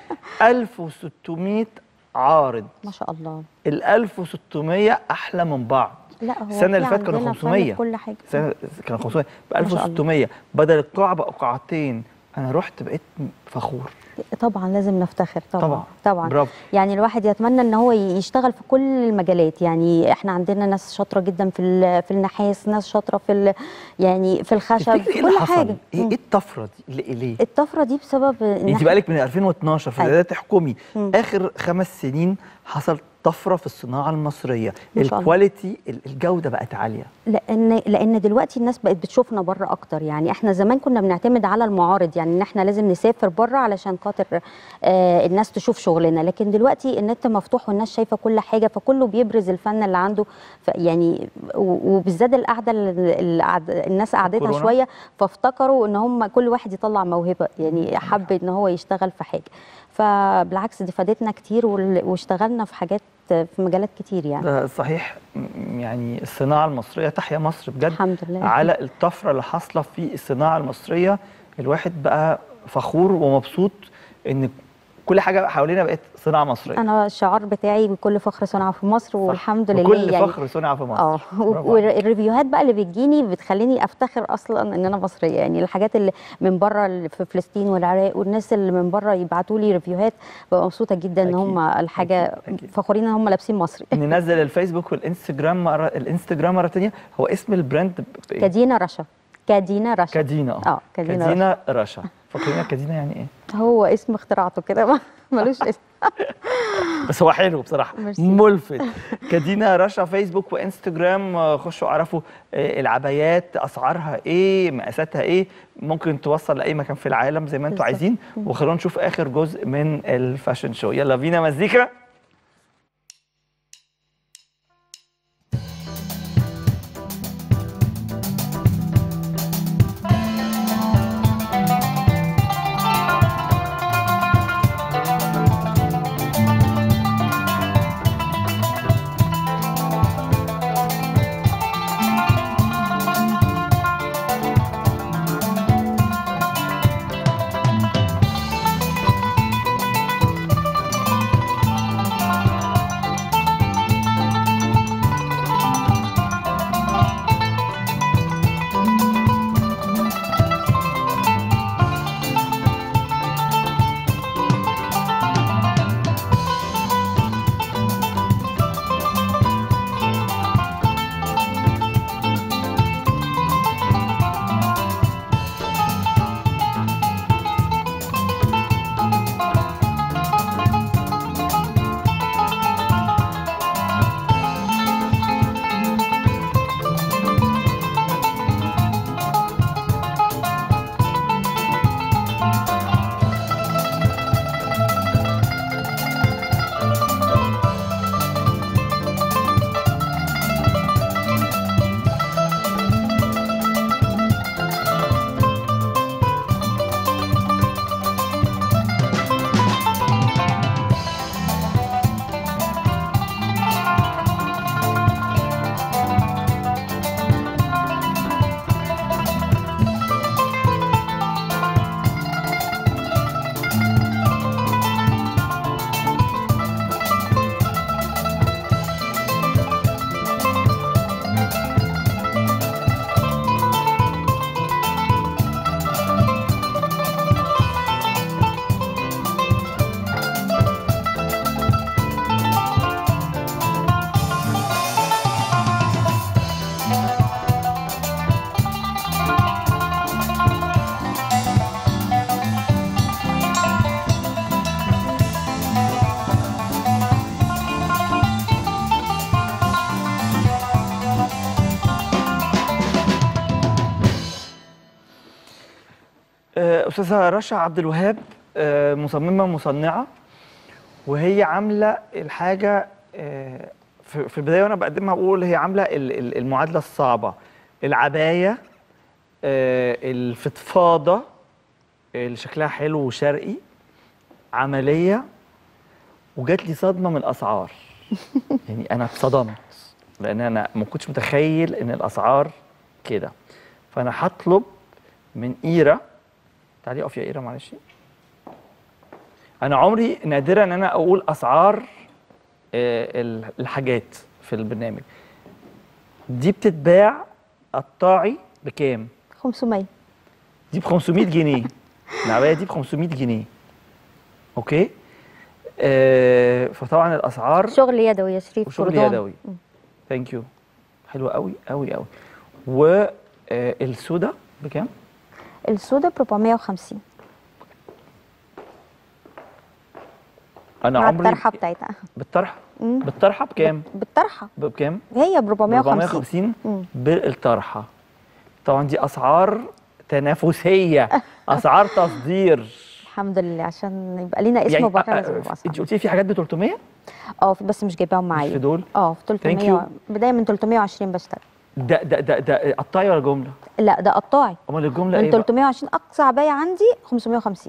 1600 عارض ما شاء الله ال 1600 احلى من بعض لا هو السنه اللي في فاتت كانوا عندنا فن في 500 كل حاجه سنة كانوا 500 ب ما شاء الله. 1600 بدل القاعه بقوا قاعتين انا رحت بقيت فخور طبعا لازم نفتخر طبعا طبعا. طبعا برافو. يعني الواحد يتمنى ان هو يشتغل في كل المجالات يعني احنا عندنا ناس شاطره جدا في ال- في النحاس ناس شاطره في ال- يعني في الخشب تفتكري في ايه اللي كل حصل؟ حاجه ايه مم. إيه الطفره دي؟ ليه؟ ليه؟ الطفره دي بسبب ان انت إحنا- بقالك من 2012 في أيوة. الاداء تحكمي مم. اخر خمس سنين حصل طفره في الصناعه المصريه ما شاء الله. الكواليتي ال- الجوده بقت عاليه لان لان دلوقتي الناس بقت بتشوفنا بره اكتر يعني احنا زمان كنا بنعتمد على المعارض يعني ان احنا لازم نسافر بره علشان خاطر آه الناس تشوف شغلنا لكن دلوقتي النت مفتوح والناس شايفه كل حاجه فكله بيبرز الفن اللي عنده ف- يعني و- وبالذات القعده اللي اللي قعد- الناس قعدتها كورونا. شويه فافتكروا ان هم كل واحد يطلع موهبه يعني حب ان هو يشتغل في حاجه فبالعكس دي فادتنا كتير وال- واشتغلنا في حاجات في مجالات كتير يعني ده صحيح م- يعني الصناعه المصريه تحيا مصر بجد الحمد لله على الطفره اللي حاصله في الصناعه المصريه الواحد بقى فخور ومبسوط ان كل حاجه حوالينا بقت صناعه مصريه انا الشعار بتاعي بكل فخر صنع في مصر والحمد لله وكل يعني فخر صنع في مصر اه برافو عليك. والريفيوهات بقى اللي بتجيني بتخليني افتخر اصلا ان انا مصريه يعني الحاجات اللي من بره اللي في فلسطين والعراق والناس اللي من بره يبعتوا لي ريفيوهات ببقى مبسوطه جدا ان أكيد، هم الحاجه أكيد، أكيد. فخورين ان هم لابسين مصري ننزل الفيسبوك والانستجرام مرة الانستجرام مره ثانيه هو اسم البراند ب- ب- كادينا رشا كادينا رشا كادينا اه كادينا, كادينا رشا فاكرين كادينا يعني ايه رشا هو اسم اختراعته كده ما- ملوش اسم بس هو حلو بصراحه ميرسي. ملفت كادينا رشا فيسبوك وانستجرام آه، خشوا اعرفوا آه، العبايات اسعارها ايه مقاساتها ايه ممكن توصل لاي مكان في العالم زي ما انتم بالظبط. عايزين وخلونا نشوف اخر جزء من الفاشن شو يلا بينا مزيكا آه، استاذه رشا عبد الوهاب آه، مصممه مصنعه وهي عامله الحاجه آه، في في البدايه وانا بقدمها بقول هي عامله ال- ال- المعادله الصعبه العبايه آه، الفضفاضه اللي شكلها حلو وشرقي عمليه وجات لي صدمه من الاسعار يعني انا اتصدمت لان انا ما كنتش متخيل ان الاسعار كده فانا هطلب من ايرا تعالي اقف يا ايرا معلش انا عمري نادرا ان انا اقول اسعار آه، ال- الحاجات في البرنامج دي بتتباع قطاعي بكام 500 دي ب 500 جنيه العبايه دي ب 500 جنيه اوكي آه فطبعا الاسعار شغل يدوي يا شريف وشغل كردون. يدوي ثانك يو حلوه قوي قوي قوي والسودا بكام السودا ب 450 انا مع عمري الطرحه بتاعتها بالطرحه مم. بالطرحه بكام بالطرحه بكام هي ب 450 450 مم. بالطرحه طبعا دي اسعار تنافسيه اسعار تصدير الحمد لله عشان يبقى لينا اسم يعني بره آه، لازم آه، يبقى انت أسعار. قلت لي في حاجات ب 300 اه بس مش جايباهم معايا في دول اه في Thank 300 و... you. بدايه من 320 بشتغل ده ده ده ده قطاعي ولا جمله لا ده قطاعي امال الجمله من ايه بقى؟ 320 اقصى عبايه عندي 550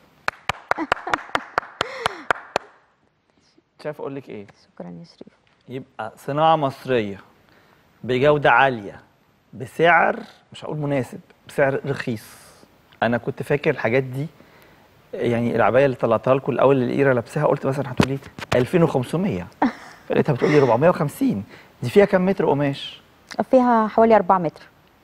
شايف اقول لك ايه شكرا يا شريف يبقى صناعه مصريه بجوده عاليه بسعر مش هقول مناسب بسعر رخيص انا كنت فاكر الحاجات دي يعني العبايه اللي طلعتها لكم الاول اللي الايره لابساها قلت مثلا هتقولي 2500 فلقيتها بتقولي 450 دي فيها كام متر قماش فيها حوالي 4 متر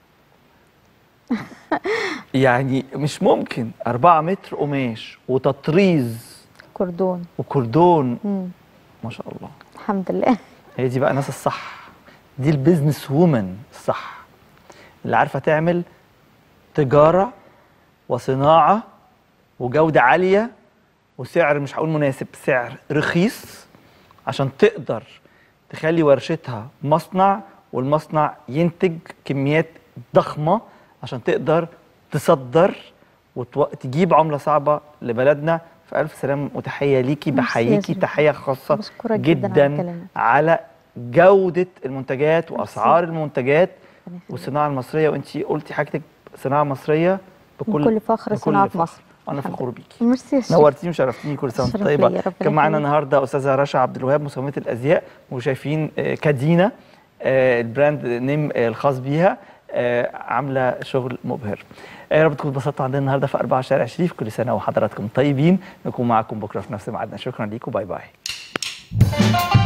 يعني مش ممكن 4 متر قماش وتطريز كردون وكردون مم. ما شاء الله الحمد لله هي دي بقى الناس الصح دي البيزنس وومن الصح اللي عارفه تعمل تجاره وصناعه وجوده عاليه وسعر مش هقول مناسب سعر رخيص عشان تقدر تخلي ورشتها مصنع والمصنع ينتج كميات ضخمه عشان تقدر تصدر وتجيب عمله صعبه لبلدنا فالف سلام وتحيه ليكي ميرسي يا بحييكي شريف. تحيه خاصه بشكرك جداً على جدا كلامك. على جوده المنتجات واسعار المنتجات ربنا يخليك. والصناعه المصريه وانت قلتي حاجتك صناعه مصريه بكل بكل فخر صناعة فخر. مصر. انا الحمد فخور لله. بيكي ميرسي يا شريف نورتيني وشرفتيني كل سنه وانت شرف طيبه ليا، ربنا كان معانا يخليك. النهارده استاذه رشا عبد الوهاب مصممه الازياء وشايفين آه، كادينا آه، البراند نيم آه، الخاص بيها آه، عامله شغل مبهر آه، يا رب تكونوا اتبسطتوا عندنا النهارده في 4 شارع شريف كل سنه وحضراتكم طيبين نكون معاكم بكره في نفس ميعادنا شكرا ليكم باي باي